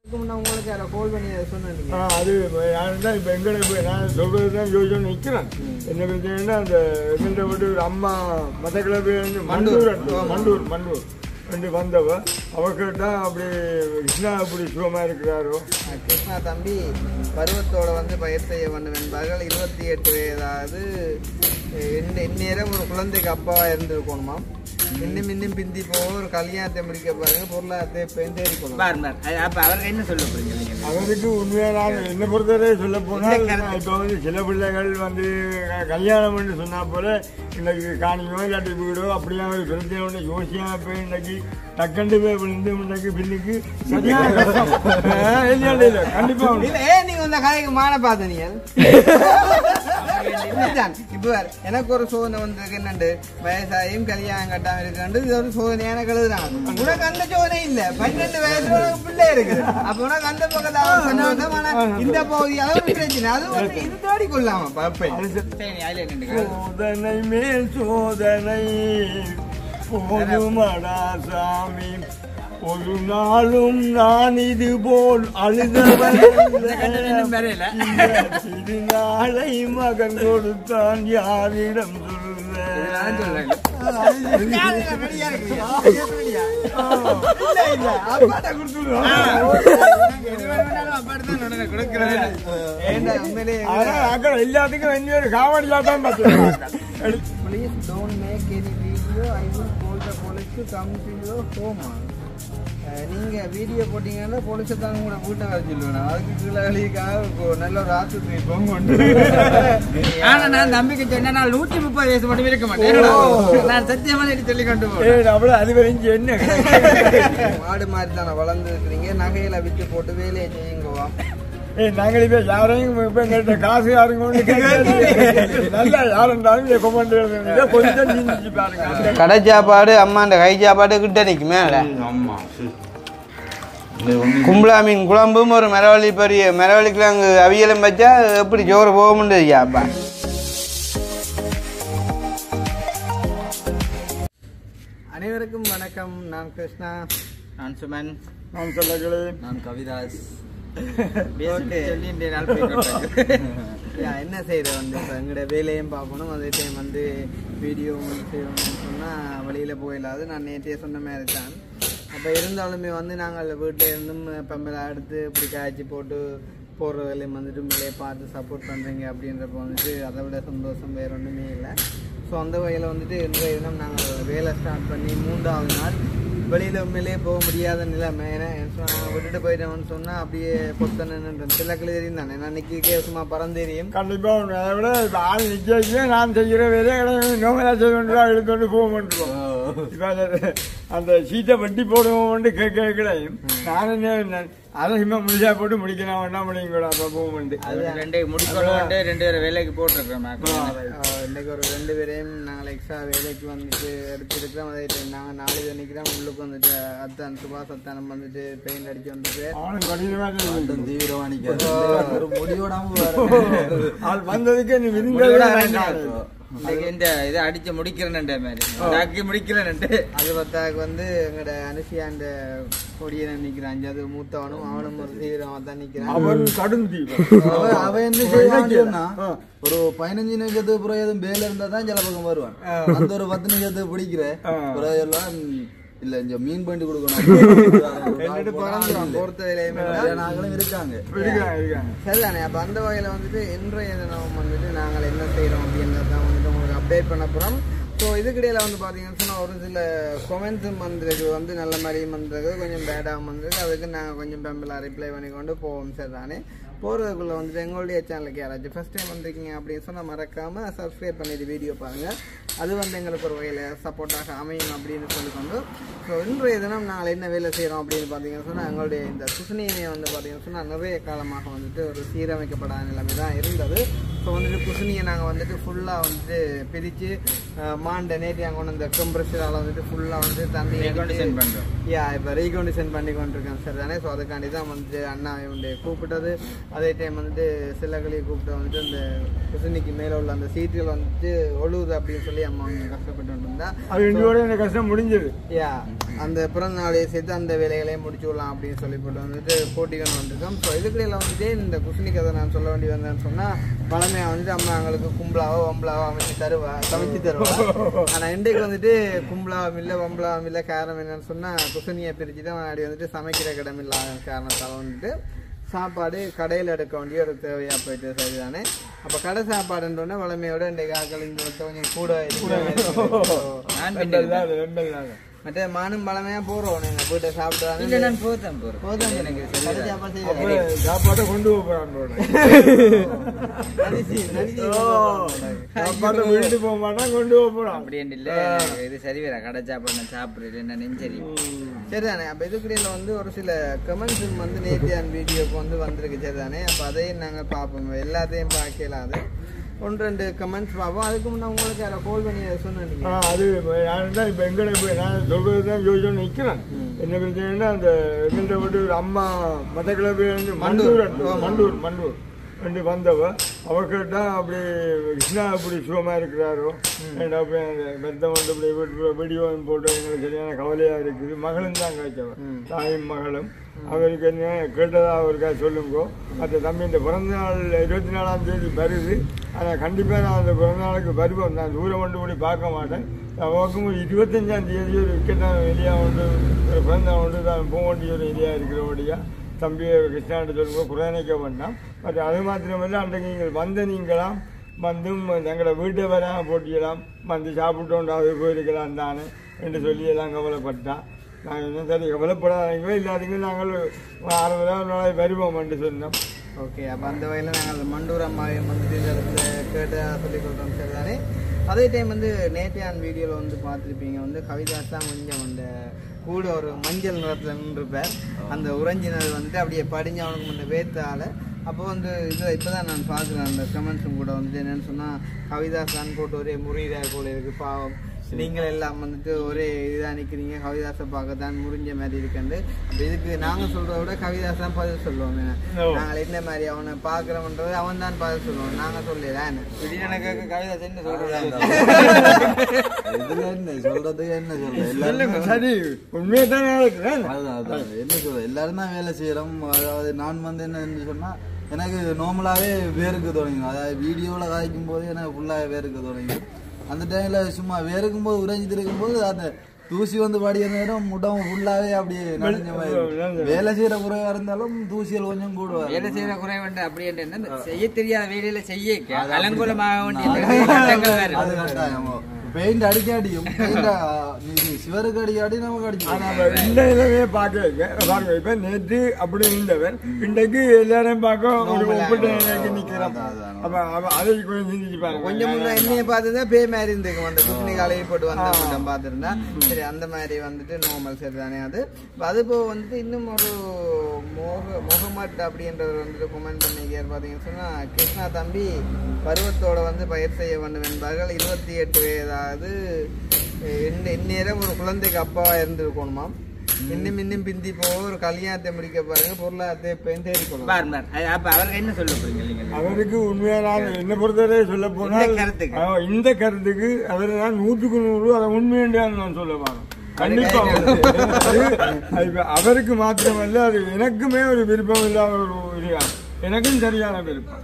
இதுக்கு முன்ன உங்களுக்கு யாரோ கால் பண்ணி அதை சொன்னீங்க ஆ, அது யாருன்னா இப்போ எங்களை இப்போ நான் சொல்கிறது தான் யோசிச்சு நிற்கிறேன் என்ன பிரச்சனைன்னா அந்த எங்கள்கிட்ட விட்டு ஒரு அம்மா மதக்கிழமை வந்து மண்டூர் மண்டூர் மண்டூர் வந்து வந்தவ அவ கேட்டா அப்படி கிருஷ்ணா அப்படி சுகமாக இருக்கிறாரோ கிருஷ்ணா தம்பி பருவத்தோட வந்து பயிர் செய்ய வேண்டும் என்பார்கள் இருபத்தி எட்டு வயதாவது இந்த இந்நேரம் ஒரு குழந்தைக்கு அப்பாவா இருந்திருக்கணுமா இன்னும் இன்னும் பிந்தி போக ஒரு கல்யாணத்தை முடிக்க பாருங்க பொருளாதாரத்தை பெண்டே இருக்கணும் பார் பார் அது அப்ப அவருக்கு என்ன சொல்ல போறீங்க நீங்க அவருக்கு உண்மையாக நான் என்ன பொறுத்தவரை சொல்ல போனால் இப்போ வந்து சில பிள்ளைகள் வந்து க- கல்யாணம் பண்ணி சொன்னா போல இன்னைக்கு காணியோ இல்லாட்டி வீடோ அப்படியே ஒரு பிரச்சனை ஒன்று யோசியா போய் இன்னைக்கு டக்கண்டு போய் விழுந்து இன்னைக்கு பின்னுக்கு சரியான கஷ்டம் ஆ, இல்லை இல்லை இல்லை கண்டிப்பாக உண்டு. இல்ல ஏன் நீங்க இந்த கதைக்கு மான பார்த்தீங்க இப்ப பாரு, எனக்கு ஒரு சோதனை வந்திருக்கு என்னண்டு வயசாயும் கல்யாணம் கட்டாம இருக்காண்டு இது ஒரு சோதனையான கழுதுதான் உனக்கு அந்த சோதனை இல்ல பன்னெண்டு வயசுல உனக்கு பிள்ளை இருக்குது அப்ப உனக்கு அந்த பக்கத்துல சந்தோஷம் ஆனா இந்த பகுதி அது ஒரு பிரச்சனை அது வந்து இது தேடி கொள்ளாம பாப்பேன் அது சரி. சரி அதுல நின்று சோதனை மேல் சோதனை போதுமடா சாமி ஒரு நாளும் நான் இது போல் அழுதவன் இன்னும் வரையில. திருநாளை மகன் கொடுத்தான் யாரிடம் நான் சொல்ல சொல்றேன் ஏன்டா உண்மையிலேயே எல்லாத்துக்கும் வேண்டிய ஒரு காவடியா தான் பார்த்துருக்காங்க Please don't make any video. I will call the police to come to your home. அஹ் நீங்க வீடியோ போட்டீங்கன்னா போலீஸை தான் கூட வீட்டை வர சொல்லுவேன் அதுக்கு கீழே வழிக்காக இப்போ நல்ல ஒரு ஆஸ்பத்திரி போங்க ஆனா நான் நம்பிக்கை சொன்னா நான் நூத்தி முப்பது வயசு மட்டும் இருக்க மாட்டேன் நான் சத்தியமா சொல்லி சொல்லி கொண்டு போறேன் ஏய் அவ்வளோ அது வரைக்கும் என்ன மாடு மாதிரி தானே வளர்ந்து இருக்கிறீங்க நகையில விட்டு போட்டு வேலையை செய்யுங்கவா ஏய் நாங்கள் இப்போ யாரையும் இப்போ எங்கள்கிட்ட காசு யாரும் கொண்டு கேட்காது. நல்லா யாருந்தாலும் இதை கொண்டு வருவீங்க. கொஞ்சம் சிந்திச்சு பாருங்க கடை சாப்பாடு அம்மா அந்த கை சாப்பாடு கிட்ட நிற்கும் மேல ஆமா கும்பலா மீன் குழம்பும் ஒரு மரவள்ளி பெரிய மரவள்ளி கிழங்கு அவியலும் வச்சா எப்படி ஜோறு போக முடியாது அப்பா அனைவருக்கும் வணக்கம் நான் கிருஷ்ணா நான் சுமன் நான் சொல்லங்களே நான் கவிதாஸ் Okay. சொல்லிட்டு நாள் போய் யா, என்ன செய்யறது வந்து இப்போ எங்களோட வேலையும் பார்க்கணும் அதே டைம் வந்து வீடியோ செய்யணும்னு சொன்னால் வெளியில் போயிடாது நான் நேற்றே சொன்ன மாதிரி தான் அப்போ இருந்தாலுமே வந்து நாங்கள் வீட்டில் இருந்தும் பம்பரை எடுத்து இப்படி காய்ச்சி போட்டு போடுற வேலையும் வந்துட்டு மேலே பார்த்து சப்போர்ட் பண்ணுறீங்க அப்படின்றப்ப வந்துட்டு அதை விட சந்தோஷம் வேறு ஒன்றுமே இல்லை ஸோ அந்த வகையில் வந்துட்டு இன்றைய தினம் நாங்கள் வேலை ஸ்டார்ட் பண்ணி மூன்றாவது நாள் வெளியில் உண்மையிலேயே போக முடியாத நிலைமை ஏன்னா என்ன சொன்னா, நாங்க விட்டுட்டு போயிட்டோம்னு சொன்னால் அப்படியே பொத்தன்னு சில தெரியும் தானே நான் நிற்க சும்மா பறந்தெரியும் கண்டிப்பா உண்மை. அதை விட இப்ப ஆள் நிக்க வச்சு நான் செய்கிற வேலையை நோமலா செய்யணுன்றா எடுத்துட்டு போக மாட்டோம் இப்ப அந்த- அந்த சீட்டை வட்டி போடுவோம் கேட்க கிடையும் நான் என்ன அதை சும்மா முடிச்சா போட்டு முடிக்கலாம் வேண்டாம் முடியும் கூட அப்போ போக மாட்டேன் அது ரெண்டு முடிக்கணும் ரெண்டு பேரும் வேலைக்கு போட்டிருக்கிறேன் ஆஹ் இன்னைக்கு ஒரு ரெண்டு பேரையும் நாங்கள் எக்ஸ்ட்ரா வேலைக்கு வந்துட்டு எடுத்துருக்கிறோம் அதே டைம் நாங்கள் நாலு பேர் நிற்கிறோம் உள்ளுக்கு வந்துட்டு அத்தான் சுபாஷ் அத்தானம் வந்துட்டு பெயிண்ட் அடிச்சு வந்துட்டு அவனும் கடினமா செய்யும். தீவிரவாணிக்க ஒரு முடியோடாம ஆள் வந்ததுக்கு நீ விருந்ததே வேண்டாம். இன்னைக்கு இந்த இதை அடிச்சு முடிக்கிறேன் மாதிரி டாக்கி முடிக்கிறேன் அது பத்தாக்கு வந்து எங்களோட அனுஷியா அந்த கொடியை நிற்கிறான் அஞ்சாவது மூத்தவனும் அவனும் ஒரு தீவிரமாக தான் நிற்கிறான் அவன் கடும் தீவிரம் அவன் அவன் என்ன செய்வான்னு சொன்னா ஒரு பதினஞ்சு நிமிஷத்துக்கு பிறகு எதுவும் வேலை இருந்தா தான் சில பக்கம் வருவான் அந்த ஒரு பத்து நிமிஷத்துக்கு பிடிக்கிற பிறகு எல்லாம் இல்ல இந்த மீன் பண்ணி ரெண்டு பிறந்துடும் பொறுத்த வேலையுமே கொடுக்கணும் நாங்களும் இருக்காங்க இருக்காங்க இருக்காங்க சரிதானே அப்போ அந்த வகையில் வந்துட்டு இன்றைய தினம் வந்துட்டு நாங்கள் என்ன செய்கிறோம் அப்படின்றத தான் வந்துட்டு உங்களுக்கு அப்டேட் பண்ண போகிறோம் ஸோ இதுக்கிடையில் வந்து பார்த்தீங்கன்னு சொன்னால் ஒரு சில கொமெண்ட்ஸும் வந்திருக்கு வந்து நல்ல மாதிரியும் வந்திருக்கு கொஞ்சம் பேடாகவும் வந்திருக்கு அதுக்கு நாங்கள் கொஞ்சம் பெம்பிளாக ரிப்ளை பண்ணி கொண்டு போவோம் சரி தானே போகிறதுக்குள்ளே வந்துட்டு எங்களுடைய சேனலுக்கு யாராச்சும் ஃபஸ்ட் டைம் வந்திருக்கீங்க அப்படின்னு சொன்னால் மறக்காமல் சப்ஸ்கிரைப் பண்ணிட்டு வீடியோ பாருங்கள் அது வந்து எங்களுக்கு ஒரு வகையில் சப்போர்ட்டாக அமையும் அப்படின்னு சொல்லிக்கொண்டு ஸோ இன்றைய தினம் நாங்கள் என்ன வேலை செய்கிறோம் அப்படின்னு பார்த்தீங்கன்னு சொன்னால் எங்களுடைய இந்த குசுனியை வந்து பார்த்தீங்கன்னு சொன்னால் நிறைய காலமாக வந்துட்டு ஒரு சீரமைக்கப்படாத நிலைமை தான் இருந்தது ஸோ வந்துட்டு குசுனியை நாங்கள் வந்துட்டு ஃபுல்லாக வந்துட்டு பிரித்து மாண்ட நேற்று அங்கே கொண்டு இந்த கம்ப்ரெஷரால் வந்துட்டு ஃபுல்லாக வந்து தண்ணி Recondition பண்றோம். யா இப்போ ரீகண்டிஷன் பண்ணி கொண்டிருக்கேன் சார் தானே ஸோ அதுக்காண்டி தான் வந்துட்டு அண்ணா இவங்க கூப்பிட்டது அதே டைம் வந்துட்டு சிலகளையும் கூப்பிட்டு வந்துட்டு இந்த குசுனிக்கு மேலே உள்ள அந்த சீட்டுகள் வந்துட்டு ஒழுகுது அப்படின்னு சொல்லி அம்மா அவங்க கஷ்டப்பட்டு இருந்தா அது இன்றையோட இந்த கஷ்டம் முடிஞ்சது யா அந்த பிறந்த நாளையை சேர்த்து அந்த வேலைகளையும் முடிச்சு விடலாம் அப்படின்னு சொல்லி போட்டு வந்துட்டு போட்டிகள் வந்திருக்கோம் ஸோ இதுக்கிடையில் வந்துட்டு இந்த குஸ்னி கதை நான் சொல்ல வேண்டி வந்தேன்னு சொன்னால் பழமையாக வந்துட்டு அம்மா எங்களுக்கு கும்பலாவோ வம்பலாவோ அமைச்சு தருவா சமைச்சு தருவா ஆனால் இன்றைக்கு வந்துட்டு கும்பலாவும் இல்லை வம்பலாவும் இல்லை காரணம் என்னன்னு சொன்னால் குசுனியை பிரித்து தான் முன்னாடி வந்துட்டு சமைக்கிற கிடம் இல்லாத காரணத்தால் வந்துட்டு சாப்பாடு கடையில் எடுக்க வேண்டிய ஒரு தேவையாக போயிட்டு சரிதானே அப்போ கடை சாப்பாடுன்றோடனே வளமையோட இன்றைக்கு ஆக்கள் இந்த கொஞ்சம் கூட நான் ரெண்டு இல்லாத, ரெண்டு இல்லாத. மற்ற மானும் பழமையாக போகிறோம் நீங்கள் போயிட்டு இல்ல சாப்பிட்டு நான் போதான் போறேன் போதும் எனக்கு எனக்கு சரி கடை சாப்பாடு அப்ப செய்யலாம். சாப்பாட்டை கொண்டு போறான் நடிச்சு, நடிச்சு சாப்பாட்டை வீட்டு போக மாட்டான் கொண்டு போறான் அப்படின்னு இல்ல இது சரி வேற கடை சாப்பாடு நான் சாப்பிடுறது என்ன நெஞ்சரி சரிதானே அப்போ இதுக்கிடையில் வந்து ஒரு சில கமெண்ட்ஸ் வந்து நேத்தியான் வீடியோக்கு வந்து வந்திருக்கு சரிதானே அப்போ அதையும் நாங்கள் பார்ப்போம் எல்லாத்தையும் பார்க்கலாது ஒன்று ரெண்டு கமெண்ட்ஸ் பார்ப்போம் அதுக்கு முன்னே உங்களுக்கு யாரை கால் பண்ணி சொன்னீங்க ஆனா, அது யாருன்னா இப்ப எங்களை போய் நான் சொல்றது தான் யோசிச்சு நிக்கிறேன் என்ன பிரச்சனைன்னா அந்த எங்கள்கிட்ட விட்டு ஒரு அம்மா மதக்கிழமை வந்து மண்டூர் மண்டூர் மண்டூர் ரெண்டு வந்தவ அவர்கிட்ட அப்படி கிருஷ்ணா அப்படி சுகமா இருக்கிறாரோ ஏன்டா அப்படி அந்த பெத்தம் வந்து அப்படி வீட்டு வீடியோ போட்டு எங்களுக்கு சரியான கவலையா இருக்குது மகளும் தான் காய்ச்சவ தாயும் மகளும் அவருக்கு என்ன கேட்டதா அவருக்கா சொல்லுங்கோ மற்ற தம்பி இந்த பிறந்த நாள் இருபத்தி நாலாம் தேதி வருது ஆனால் கண்டிப்பாக நான் அந்த பிறந்த நாளுக்கு வருவோம் நான் தூரம் கொண்டு போய் பார்க்க மாட்டேன் அவருக்கும் ஒரு இருபத்தஞ்சாம் தேதி ஒரு விக்கெட்டான வெளியாக உண்டு ஒரு பிறந்த நாள் உண்டு தான் போக வேண்டிய ஒரு ஏரியா இருக்கிறபடியா தம்பி கிருஷ்ணாண்ட சொல்லுங்க குறைநிக்க வேண்டாம் பட் அது மாத்திரமல்ல அன்றைக்கு நீங்கள் வந்த நீங்களாம் வந்தும் எங்களை வீட்டை வர போட்டியலாம் வந்து சாப்பிட்டோண்டு அது போயிருக்கலாம் தானே என்று சொல்லி எல்லாம் கவலைப்பட்டான் நாங்கள் என்ன சரி கவலைப்படாதீங்களோ இல்லாதீங்க நாங்கள் ஆறு நாளை வருவோம் என்று சொன்னோம் ஓகே அப்போ அந்த வகையில் நாங்கள் மண்டூர் அம்மாவையும் வந்துட்டு இந்த இடத்துல கேட்டு சொல்லிக் கொடுத்தோம் சரிதானே அதே டைம் வந்து நேற்றையான் வீடியோவில் வந்து பார்த்துருப்பீங்க வந்து கவிதாஸ் தான் கொஞ்சம் அந்த கூட ஒரு மஞ்சள் நிறத்தில் நின்றுப்பார் அந்த உறைஞ்சினர் வந்துட்டு அப்படியே படிஞ்சு அவனுக்கு முன்ன வேத்தால அப்போ வந்து இதில் இப்போ தான் நான் பார்க்குறேன் அந்த கமெண்ட்ஸும் கூட வந்து என்னென்னு சொன்னால் கவிதாஸ் தான் போட்டு ஒரே முறியீராக போல இருக்குது பாவம் நீங்கள் எல்லாம் வந்துட்டு ஒரே இதாக நிற்கிறீங்க கவிதாசை பார்க்க தான் முறிஞ்ச மாதிரி இருக்குண்டு அப்ப இதுக்கு நாங்கள் சொல்கிறத விட கவிதாஸ் தான் பதில் சொல்லுவோம் ஓ. நாங்கள் என்ன மாதிரி அவனை பார்க்குறோம்ன்றது அவன் தான் பதில் சொல்லுவோம் நாங்கள் சொல்லல திடீர்னு கேட்க கவிதா என்ன சொல்றாங்க இதுல என்ன சொல்றதுக்கு என்ன சொல்ற எல்லாரும் சரி உண்மையை தான் இருக்கிறேன் அதான், அதான். என்ன சொல்ற எல்லாரும் தான் வேலை செய்யறோம் அதாவது நான் வந்து என்னன்னு சொன்னா எனக்கு நார்மலாவே வேர்க்க தொடங்கும் அதாவது வீடியோவில் காய்க்கும் போது எனக்கு ஃபுல்லாக வேர்க்க தொடங்கும் அந்த டைம்ல சும்மா வேர்க்கும் போது உறைஞ்சிட்டு இருக்கும்போது அந்த தூசி வந்து படிய நேரம் முடம் ஃபுல்லாவே அப்படியே நனைஞ்ச மாதிரி இருக்கும். வேலை செய்யற குறைவா இருந்தாலும் தூசிகள் கொஞ்சம் கூட வேலை செய்யற குறை வேண்டாம் அப்படி என்ன இந்த செய்ய தெரியாத வேலையில செய்ய அலங்கோலமாக வேண்டிய கட்டங்கள் வேற. அது கட்டாயம் பெயிண்ட் அடிக்காடியும் பெயிண்ட் சிவருக்கு அடிக்காடி நமக்கு அடிச்சு ஆனா இந்த நிலைமையை பார்க்க பாருங்க இப்ப நேற்று அப்படி இருந்தவன் இன்றைக்கு எல்லாரையும் பார்க்க ஒரு ஒப்பிட்ட நிலைக்கு நிக்கிறோம் அப்ப அவ- அதை கொஞ்சம் சிந்திச்சு பாருங்க கொஞ்சம் முன்ன என்னைய பார்த்துருந்தா பேய் மாதிரி இருந்துக்கும் அந்த குப்பினி காலையை போட்டு வந்த மட்டும் பார்த்துருந்தா சரி அந்த மாதிரி வந்துட்டு நார்மல் சரி தானே அது இப்ப அது போக வந்துட்டு இன்னும் ஒரு மோக முகமட் அப்படின்றவர் வந்துட்டு கமெண்ட் பண்ணிக்கார் பார்த்தீங்கன்னு சொன்னா கிருஷ்ணா தம்பி பருவத்தோட வந்து பயிர் செய்ய வேண்டும் என்பார்கள் இருபத்தி எட்டு வயதாவது என் இந்நேரம் ஒரு குழந்தைக்கு அப்பாவா இருந்திருக்கணுமாம் இன்னும் இன்னும் பிந்தி போக ஒரு கல்யாணத்தை முடிக்க பாருங்க பொருளாதாரத்தை இப்ப தேடிக்கொள்ளலாம் பார் பார் அது அப்ப அவருக்கு என்ன சொல்ல போறீங்க நீங்க அவருக்கு உண்மையான என்ன பொறுத்தவரை சொல்ல போனால் இந்த கருத்துக்கு. ஆ, இந்த கருத்துக்கு அவர் நான் நூற்றுக்கு நூறு அதை உண்மையான்னு நான் சொல்ல வரேன் கண்டிப்பா அது- அது இப்ப அவருக்கு மாத்திரமல்ல அது எனக்குமே ஒரு விருப்பம் இல்லாத ஒரு இதுயா எனக்கும் சரியான விருப்பம்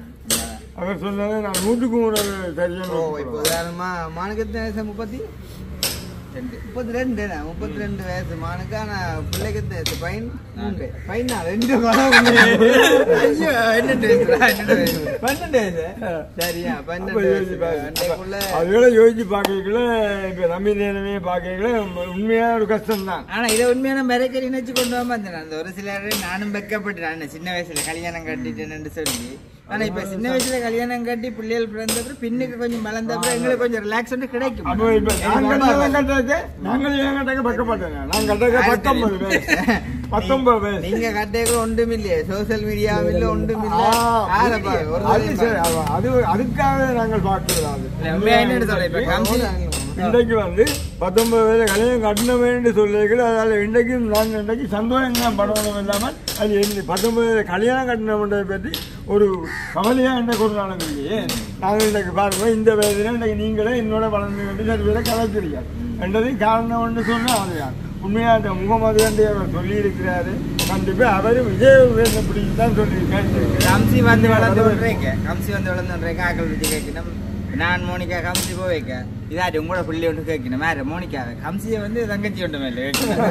அவர் சொன்னதை நான் நூற்றுக்கு நூறு சரியான ஓ இப்போ உதாரணமா மானுக்கு எத்தனை வயசு முப்பத்தி ரெண்டு முப்பத்தி ரெண்டு முப்பத்தி ரெண்டு வயசு மானுக்கு ஆனா பிள்ளைக்கு எத்தனை வயசு பையன் மூன்று பையனா ரெண்டு குழந்தை. ஐயோ என்னண்டு வயசுடா, என்னண்டு வயசு பன்னெண்டு வயசு சரியா அப்ப பன்னெண்டு யோசிச்சு வயசு பாருங்க. அன்றைக்குள்ள அதுகளை யோசிச்சு பார்க்கல இப்ப நம்பி நேரமே பார்க்கல உண்மையா ஒரு கஷ்டம் தான் ஆனா இதை உண்மையான மிரக்கறி நினைச்சு கொண்டு வர மாட்டேன் அந்த ஒரு சிலர் நானும் வெக்கப்பட்டுறேன் சின்ன வயசுல கல்யாணம் கட்டிட்டேன்னு சொல்லி ஆனா இப்ப சின்ன வயசுல கல்யாணம் கட்டி பிள்ளைகள் பிறந்த அப்புறம் பின்னுக்கு கொஞ்சம் வளர்ந்த அப்புறம் எங்களுக்கு கொஞ்சம் ரிலாக்ஸ் கிடைக்கும் அப்போ இப்ப நாங்கள் எல்லாம் கட்டாக்க நாங்கள் ஏன் கட்டாக்க பக்கப்பட்டேன் நான் கட்டாக்க பத்தொன்பது வயசு பத்தொன்பது வயசு நீங்க கட்டேக்கு ஒன்றும் இல்லையே சோசியல் மீடியாவும் இல்ல ஒன்றும் இல்ல ஆ, யாரப்பா ஒரு அது தடவை சரி, அது- அது அதுக்காக நாங்கள் பார்க்கிறது அது உண்மையா என்னன்னு சொல்ல இப்ப கம்பி இன்றைக்கு வந்து பத்தொன்பது வயது கல்யாணம் கட்டணமேன்னு சொல்லியிருக்கல அதனால இன்றைக்கு நான் இன்றைக்கு சந்தோஷம் தான் படணும் இல்லாமல் அது என்ன பத்தொன்பது வயது கல்யாணம் கட்டணம்ன்றதை பற்றி ஒரு கவலையா என்ன ஒரு நாளும் இல்லையே நாங்கள் இன்றைக்கு பாருங்க இந்த வயதுல இன்றைக்கு நீங்களே என்னோட வளர்ந்து கொண்டு சரி வேலை கலைக்கிறீங்க என்றதையும் காரணம் ஒன்று சொன்னால் அதுதான் உண்மையா அந்த முகமது கண்டி அவர் சொல்லியிருக்கிறாரு கண்டிப்பா அவரு விஜய் அப்படின்னு தான் சொல்லியிருக்காரு கம்சி வந்து வளர்ந்து விடுறேங்க கம்சி வந்து வளர்ந்து விடுறேங்க ஆக்கள் வச்சு கேட்கணும் நான் மோனிகா கம்சி போய் வைக்க இதாட்டி உங்களோட புள்ளி ஒன்று கேட்கணும் வேற மோனிகா கம்சியை வந்து தங்கச்சி ஒன்று மேலே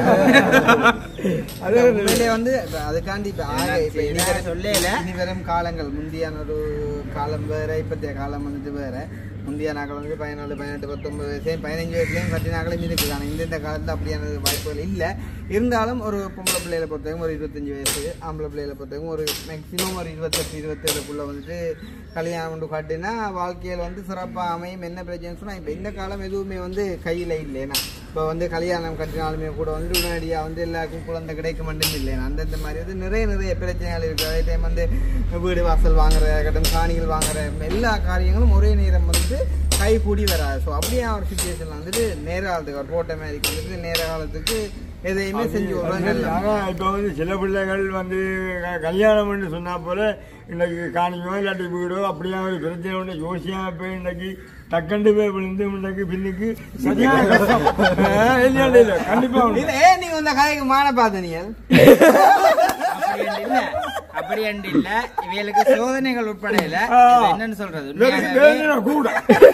அது உண்மையிலே வந்து இப்ப அதுக்காண்டி இப்ப ஆக இப்ப இனி வேற வரும் சொல்லல. இனி வரும் காலங்கள் முந்தியான ஒரு காலம் வேற இப்பத்திய காலம் வந்துட்டு வேற முந்தைய நாட்கள் வந்து பதினாலு பதினெட்டு பத்தொன்பது வயசுலையும் பதினஞ்சு வயசுலையும் கட்டி நாட்களும் இருக்குது ஆனால் இந்த இந்த காலத்தில் அப்படியான வாய்ப்புகள் இல்லை இருந்தாலும் ஒரு பொம்பளை பிள்ளைகளை பொறுத்தவரைக்கும் ஒரு இருபத்தஞ்சு வயசு ஆம்பளை பிள்ளைகளை பொறுத்தவரைக்கும் ஒரு மேக்ஸிமம் ஒரு இருபத்தெட்டு இருபத்தேழுக்குள்ள வந்துட்டு கல்யாணம் கொண்டு காட்டினா வாழ்க்கையில் வந்து சிறப்பாக அமையும் என்ன பிரச்சனை சொன்னால் இப்போ இந்த காலம் எதுவுமே வந்து கையில் இல்லைன்னா இப்போ வந்து கல்யாணம் கட்டினாலுமே கூட வந்து உடனடியாக வந்து எல்லாருக்கும் குழந்தை கிடைக்க மட்டும் இல்லை அந்தந்த மாதிரி வந்து நிறைய நிறைய பிரச்சனைகள் இருக்குது அதே டைம் வந்து வீடு வாசல் வாங்குற கட்டம் காணிகள் வாங்குற எல்லா காரியங்களும் ஒரே நேரம் வந்து கை கூடி வராது ஸோ அப்படியே ஒரு சுச்சுவேஷனில் வந்துட்டு நேர காலத்துக்கு ஒரு போட்ட மாதிரி வந்துட்டு நேர காலத்துக்கு எதையுமே செஞ்சு விடுறது நல்லது. ஆனா இப்போ வந்து சில பிள்ளைகள் வந்து க- கல்யாணம் பண்ணி சொன்னா போல இன்னைக்கு காணிக்கோ இல்லாட்டி வீடோ அப்படியா ஒரு பிரச்சனை ஒன்று யோசியாம போய் இன்னைக்கு டக்கண்டு போய் விழுந்து இன்னைக்கு பின்னுக்கு சரியான கஷ்டம் ஆஹ் இல்ல இல்ல இல்ல கண்டிப்பா உண்டு. இல்ல ஏன் நீங்க இந்த கதைக்கு மான பார்த்தீங்க அப்படி அண்டு இல்ல அப்படி அண்டு இல்ல இவைகளுக்கு சோதனைகள் உட்படையில ஆ. இது என்னன்னு சொல்றது வெறும் உண்மையாகவே வேதனை கூட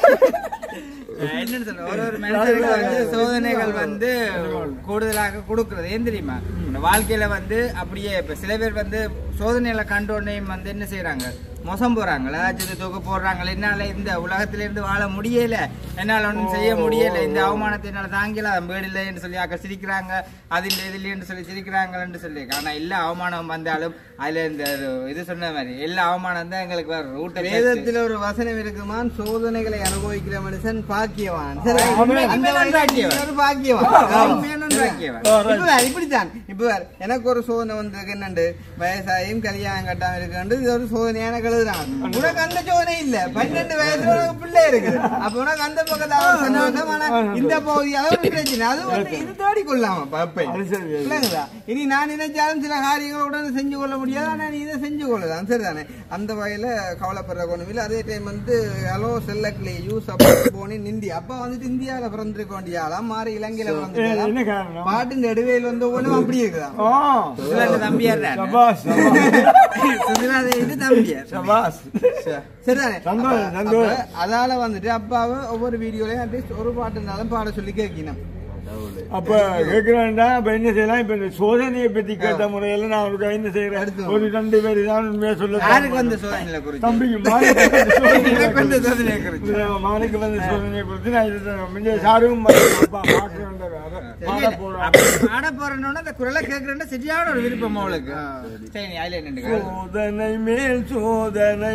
அஹ் என்னன்னு சொல்ற ஒரு ஒரு மனுஷனுக்கு வந்து சோதனைகள் வந்து கூடுதலாக கொடுக்கறது ஏன் தெரியுமா இந்த வாழ்க்கையில வந்து அப்படியே இப்ப சில பேர் வந்து சோதனைகளை கண்ட உடனே வந்து என்ன செய்யறாங்க மோசம் போறாங்க ஏதாச்சும் தொகை போடுறாங்க என்னால இந்த உலகத்தில இருந்து வாழ முடியல என்னால ஒன்றும் செய்ய முடியல இந்த அவமானத்தை என்னால தாங்கல அது வீடு இல்லைன்னு சொல்லி அக்கா சிரிக்கிறாங்க அது இல்லை இது இல்லைன்னு சொல்லி சிரிக்கிறாங்கன்னு சொல்லி ஆனா எல்லா அவமானம் வந்தாலும் அதுல இந்த இது சொன்ன மாதிரி எல்லா அவமானம் தான் எங்களுக்கு வரும் ரூட்டை வேதத்துல ஒரு வசனம் இருக்குமான் சோதனைகளை அனுபவிக்கிற மனுஷன் பாக்கியவான் சரி, ஆமென். அந்த உண்மையான வயசுல நீ பாக்கியவான். ஒரு பாக்கியவான் உண்மையான பாக்கியவான். இப்ப வேற, இப்படித்தான் இப்ப வேற, எனக்கு ஒரு சோதனை வந்திருக்கு என்னண்டு வயசாயும் கல்யாணம் கட்டாம இருக்கு இது ஒரு சோதனையான கழுதுதான் உனக்கு அந்த சோதனை இல்ல பன்னெண்டு வயசுல உனக்கு பிள்ளை இருக்கு அப்ப உனக்கு அந்த பக்கத்துல ஒரு சந்தோஷம் ஆனா இந்த பகுதி அது ஒரு பிரச்சனை அது வந்து இது தேடி கொள்ளாம பப்பை அது சரி. இல்லைங்களா இனி நான் நினைச்சாலும் சில காரியங்கள் உடனே செஞ்சு கொள்ள முடியாது ஆனா நீ இதை செஞ்சு கொள்ளலாம் சரிதானே அந்த வகையில கவலைப்படுற கொண்டு அதே டைம் வந்து ஹலோ செல்லக்லி யூஸ் அப்போ போனி நிந்தி அப்பா வந்துட்டு இந்தியாவில பிறந்திருக்க வேண்டிய ஆளா மாறி இலங்கையில ஏ, என்ன பிறந்திருக்கலாம் காரணம் பாட்டின் நடுவேல் வந்து ஒவ்வொன்றும் அப்படி இருக்குதான் ஆ சுதிலாண்ட தம்பியார் தான். சபாஸ் சுதிலாண்ட இது தம்பியார் சபாஸ் சரிதானே சந்தோஷம், அப்ப- சந்தோஷம். அப்ப அதால வந்துட்டு அப்பாவை ஒவ்வொரு வீடியோலயும் அட்லீஸ்ட் ஒரு பாட்டுனாலும் பாட சொல்லி கேட்கணும் அப்ப கேட்கிறேன்டா இப்ப என்ன செய்யலாம் இப்ப இந்த சோதனையை பத்தி கேட்ட முறையில நான் ஒரு என்ன செய்யறேன் அடுத்து. ஒரு ரெண்டு பேர் தான் உண்மையா சொல்ல யாருக்கு வந்து சோதனையில குறிச்சு தம்பிக்கு மானுக்கு வந்து சோதனையை எனக்கு வந்து குறித்து. சோதனையை குறிச்சு இந்த மானுக்கு வந்து சோதனையை குறித்து நான் இது முந்தைய சாரும் அப்பா பார்க்கிறேன் பாட போறேன் அப்படி பாட போறேன்னு அந்த குரலை கேட்கறேன்னா சரியான ஒரு விருப்பம் அவளுக்கு சரி அதுல என்னண்டு சோதனை மேல் சோதனை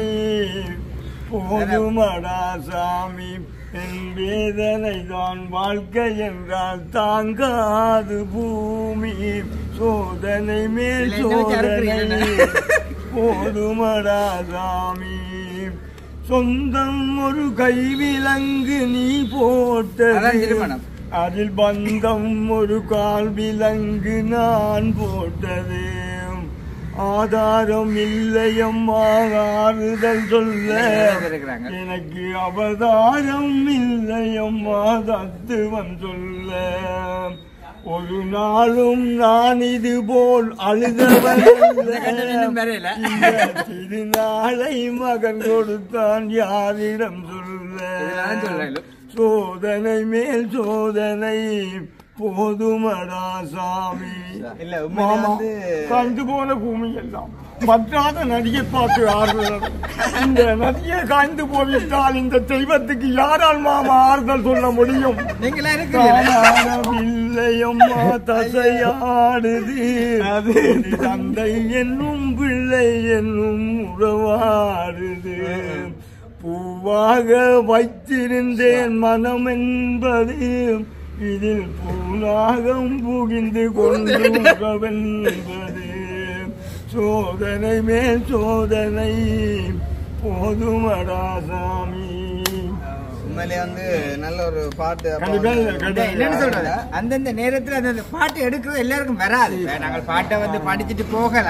போதுமடா சாமி என் வேதனை தான் வாழ்க்கை என்றால் தாங்காது பூமி சோதனை மேல் இதுல என்ன வச்சு சோதனை அறுக்குறீங்க? போதுமடா சாமி சொந்தம் ஒரு கைவிலங்கு நீ அதான் போட்டது திருமணம். அதில் பந்தம் ஒரு கால் விலங்கு நான் போட்டது ஆதாரம் இல்லையம்மா ஆறுதல் சொல்ல இருக்கிறாங்க எனக்கு அவதாரம் இல்லையம்மா தத்துவம் சொல்ல ஒரு நாளும் நான் இது போல் அழுதவன் இந்த கண்ணன் இன்னும் வரையில. திருநாளை மகன் கொடுத்தான் யாரிடம் இதெல்லாம் சொல்ல சொல்றேன். சோதனை மேல் சோதனை போதுமடா சாமி இல்ல உண்மையிலே மாமா வந்து கண்டு போன பூமி எல்லாம் பற்றாத நதியை பார்த்து ஆறுதல் இந்த நதியை காய்ந்து போய்விட்டால் இந்த தெய்வத்துக்கு யாரால் மாமா ஆறுதல் சொல்ல முடியும் நீங்களா இருக்கிறீங்க காணவில்லையம்மா தசையாடுது அது தந்தை என்னும் பிள்ளை என்னும் உறவாடுது பூவாக வைத்திருந்தேன் மனம் என்பது இதில் பூனாகம் புகிந்து கொண்டு உறவென்பது சோதனை மேல் சோதனை போதுமடா சாமி உண்மையிலே வந்து நல்ல ஒரு பாட்டு அப்பா கண்டிப்பா வந்து- இல்ல, இந்த என்னன்னு சொல்றது அந்தந்த நேரத்துல அந்தந்த பாட்டு எடுக்கிறது எல்லாருக்கும் வராது இப்ப நாங்கள் பாட்டை வந்து படிச்சுட்டு போகலாம்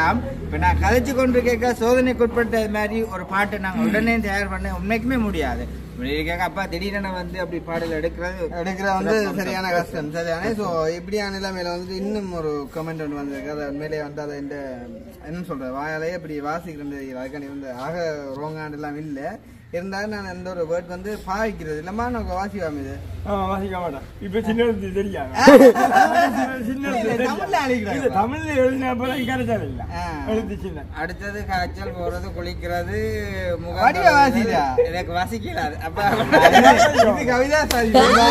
இப்ப நான் கதைச்சு கொண்டு கேட்க சோதனைக்குட்பட்ட மாதிரி ஒரு பாட்டு நாங்க உடனே தயார் பண்ண உண்மைக்குமே முடியாது இப்படி கேட்க அப்பா திடீரென வந்து அப்படி பாடல் எடுக்கிறது எடுக்கிற வந்து சரியான கஷ்டம் சரியான ஸோ இப்படியான நிலைமையில வந்து இன்னும் ஒரு கமெண்ட் ஒன்று வந்திருக்கு அதை உண்மையிலேயே வந்து அதை இந்த என்ன சொல்ற வாயாலே இப்படி வாசிக்கிறேன் தெரியல அதுக்காண்டி வந்து ஆக ரோங்காண்டு எல்லாம் இல்லை இருந்தாலும் நான் எந்த ஒரு வேர்ட் வந்து பாவிக்கிறது இல்லம்மா நான் வாசிவாம இது ஆமா, வாசிக்க மாட்டேன். இப்ப சின்ன எழுத்து தெரியாது. சின்ன எழுத்து இல்ல, தெரியாது. தமிழ்ல அழிக்கிறாங்க. இது தமிழ்ல எழுதின அப்புறம் கரைச்சல் இல்ல. ஆ. எழுத்து சின்ன. அடுத்தது காய்ச்சல் போறது குளிக்கிறது முகம் வடிவ கழுவுறது. வாசிடா. எனக்கு வாசிக்கல அது அப்ப இது கவிதா சாரி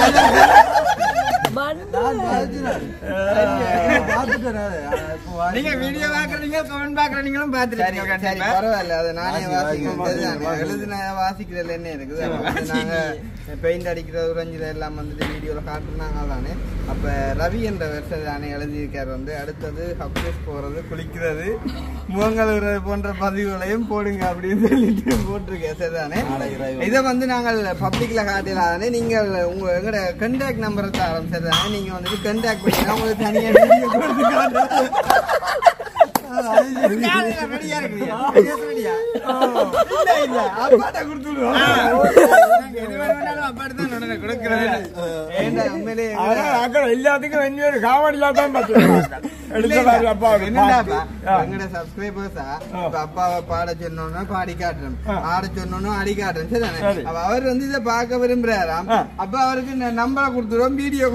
நீங்க வீடியோ பாக்குறீங்க கமெண்ட் பாக்குறீங்களும் சரி பாத்துருக்கீங்க சரி கண்டிப்பா பரவாயில்ல அதை நானே வாசி, வாசிக்கிறேன் வாசி, தெரியுதானே? வாசி. எழுதுன வாசிக்கிறதுல என்ன இருக்குது அப்ப வந்து நாங்க பெயிண்ட் அடிக்கிறது உறைஞ்சில எல்லாம் வந்துட்டு வீடியோல காட்டுனாங்க தானே அப்ப ரவி என்ற வெர்ஷன் தானே எழுதியிருக்காரு வந்து அடுத்தது ஹப்டேஸ் போறது குளிக்கிறது முகங்கள் விடுறது போன்ற பதிவுகளையும் போடுங்க அப்படின்னு சொல்லிட்டு போட்டிருக்கேன் சரிதானே நாளைக்கு ரவி இதை வந்து நாங்கள் பப்ளிக்ல காட்டலாதானே நீங்கள் உங்க எங்களோட கண்டாக்ட் நம்பரை தரோம் சரிதானே நீங்க வந்துட்டு கண்டாக்ட் பண்ணி உங்களுக்கு தனியா வீடியோ கொடுத்து காட்டுறோம். ரெடியா இருக்கிறீங்க ரெடியா இல்ல, இல்ல, அப்பாட்ட கொடுத்துடுவோம். நாங்க எது வேணும்னாலும் அப்பாட்டு தான் உடனே கொடுக்கறது ஏன்டா, உண்மையிலே ஆனா, அக்கறை எல்லாத்துக்கும் இன்னொரு காமெடியா தான் பார்த்துருக்காங்க. எடுத்த மாதிரி அப்பா ஒரு என்னடாப்பா, பாட்டு. ஆ. எங்கட subscribers ஆ, ஆ. இப்ப அப்பாவை பாட சொன்னோன்னா பாடி காட்டுறோம் ஆ. ஆட சொன்னோன்னா அடி காட்டுறோம் சரிதானே சரி. அப்ப அவர் வந்து இதை பார்க்க விரும்புறாராம் ஆ. அப்ப அவருக்கு நம்பரை கொடுத்துருவோம் வீடியோ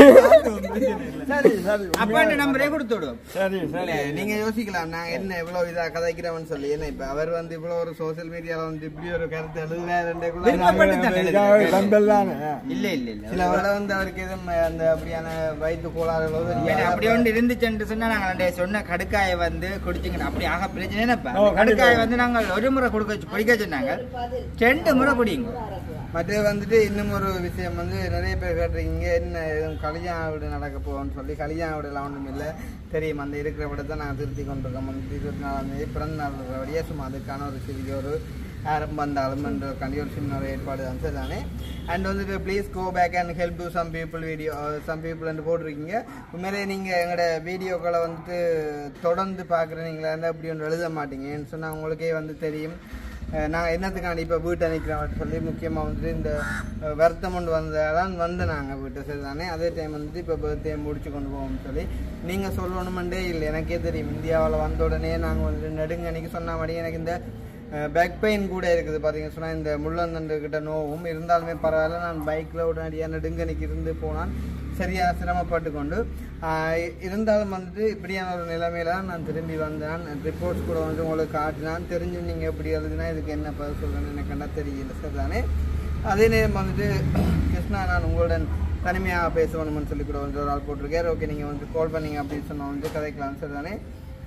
சரி சரி அப்பாட்ட நம்பரே கொடுத்து விடுவோம் சரி இல்ல, சரி நீங்க யோசிக்கலாம் நான் என்ன இவ்வளவு இதா கதைக்கிறவன் சொல்லி என்ன இப்ப அவர் வந்து இவ்வளவு ஒரு சோசியல் மீடியால வந்து இப்படி ஒரு கருத்து எழுதுறாருன்றக்குள்ள விருப்பப்பட்டு தான் எழுதுறாரு. தம்பல் தானே இல்ல இல்ல இல்ல சில வேளை வந்து அவருக்கு எதுவும் அந்த அப்படியான வயிற்று கோளாறுகளோ சரி, அப்படி ஒன்று இருந்துச்சுன்னு சொன்னா நாங்க ரெண்டே சொன்ன கடுக்காயை வந்து குடிச்சிங்க அப்படி ஆக பிரச்சனை என்னப்பா ஓ, கண்டிப்பா. கடுக்காயை வந்து நாங்கள் ஒரு முறை குடிக்க வச்சு- குடிக்க சொன்னாங்க ரெண்டு முறை குடிங்க மற்ற வந்துட்டு இன்னும் ஒரு விஷயம் வந்து நிறைய பேர் கேட்டிருக்கீங்க என்ன எதுவும் கல்யாண வீடு நடக்க போகும்னு சொல்லி கல்யாண வீடுலாம் ஒன்றும் இல்லை தெரியும் அந்த இருக்கிற விடத்தை நாங்கள் திருத்தி கொண்டிருக்கோம் வந்து இருபத்தி நாலாம் தேதி பிறந்த நாள் இருக்கிறபடியே சும்மா அதுக்கான ஒரு சிறிய ஒரு ஆரம்பம் வந்தாலும் என்ற கண்டி ஒரு சின்ன ஒரு ஏற்பாடு தான் சார் தானே அண்ட் வந்துட்டு please go back and help to some people video some people போட்டிருக்கீங்க உண்மையிலே நீங்கள் எங்களோட வீடியோக்களை வந்துட்டு தொடர்ந்து பார்க்குறீங்களா இருந்தால் அப்படி ஒன்று எழுத மாட்டீங்க ஏன்னு சொன்னால் உங்களுக்கே வந்து தெரியும் அஹ் நான் என்னத்துக்காண்டி இப்போ வீட்டை நிற்கிறோம் சொல்லி முக்கியமாக வந்துட்டு இந்த அஹ், வருத்தம் கொண்டு வந்ததான் வந்து நாங்கள் வீட்டை சரி தானே அதே டைம் வந்துட்டு இப்போ பர்த்டே முடிச்சு கொண்டு போவோம்னு சொல்லி நீங்கள் சொல்லணுமெண்டே இல்லை எனக்கே தெரியும் இந்தியாவில் வந்த உடனே நாங்கள் வந்துட்டு நெடுங்கணிக்கு சொன்ன மாதிரி எனக்கு இந்த பேக் பெயின் கூட இருக்குது பார்த்தீங்க சொன்னால் இந்த முள்ளந்தண்டு கிட்ட நோவும் இருந்தாலுமே பரவாயில்ல நான் பைக்கில் உடனடியாக நெடுங்கணிக்கு இருந்து போனான் சரியாக சிரமப்பட்டு கொண்டு ஆஹ் இ- இருந்தாலும் வந்துட்டு இப்படியான ஒரு நிலைமையில தான் நான் திரும்பி வந்தேன் ரிப்போர்ட்ஸ் கூட வந்து உங்களுக்கு காட்டினான் தெரிஞ்சு நீங்கள் எப்படி எழுதுனா இதுக்கு என்ன பதில் சொல்கிறேன்னு எனக்கு என்ன தெரியல சார் தானே அதே நேரம் வந்துட்டு கிருஷ்ணா நான் உங்களுடன் தனிமையாக பேசணும்னு சொல்லி கூட வந்து ஒரு ஆள் போட்டிருக்காரு ஓகே நீங்கள் வந்து கால் பண்ணீங்க அப்படின்னு சொன்னால் வந்து கதைக்கலாம் சார் தானே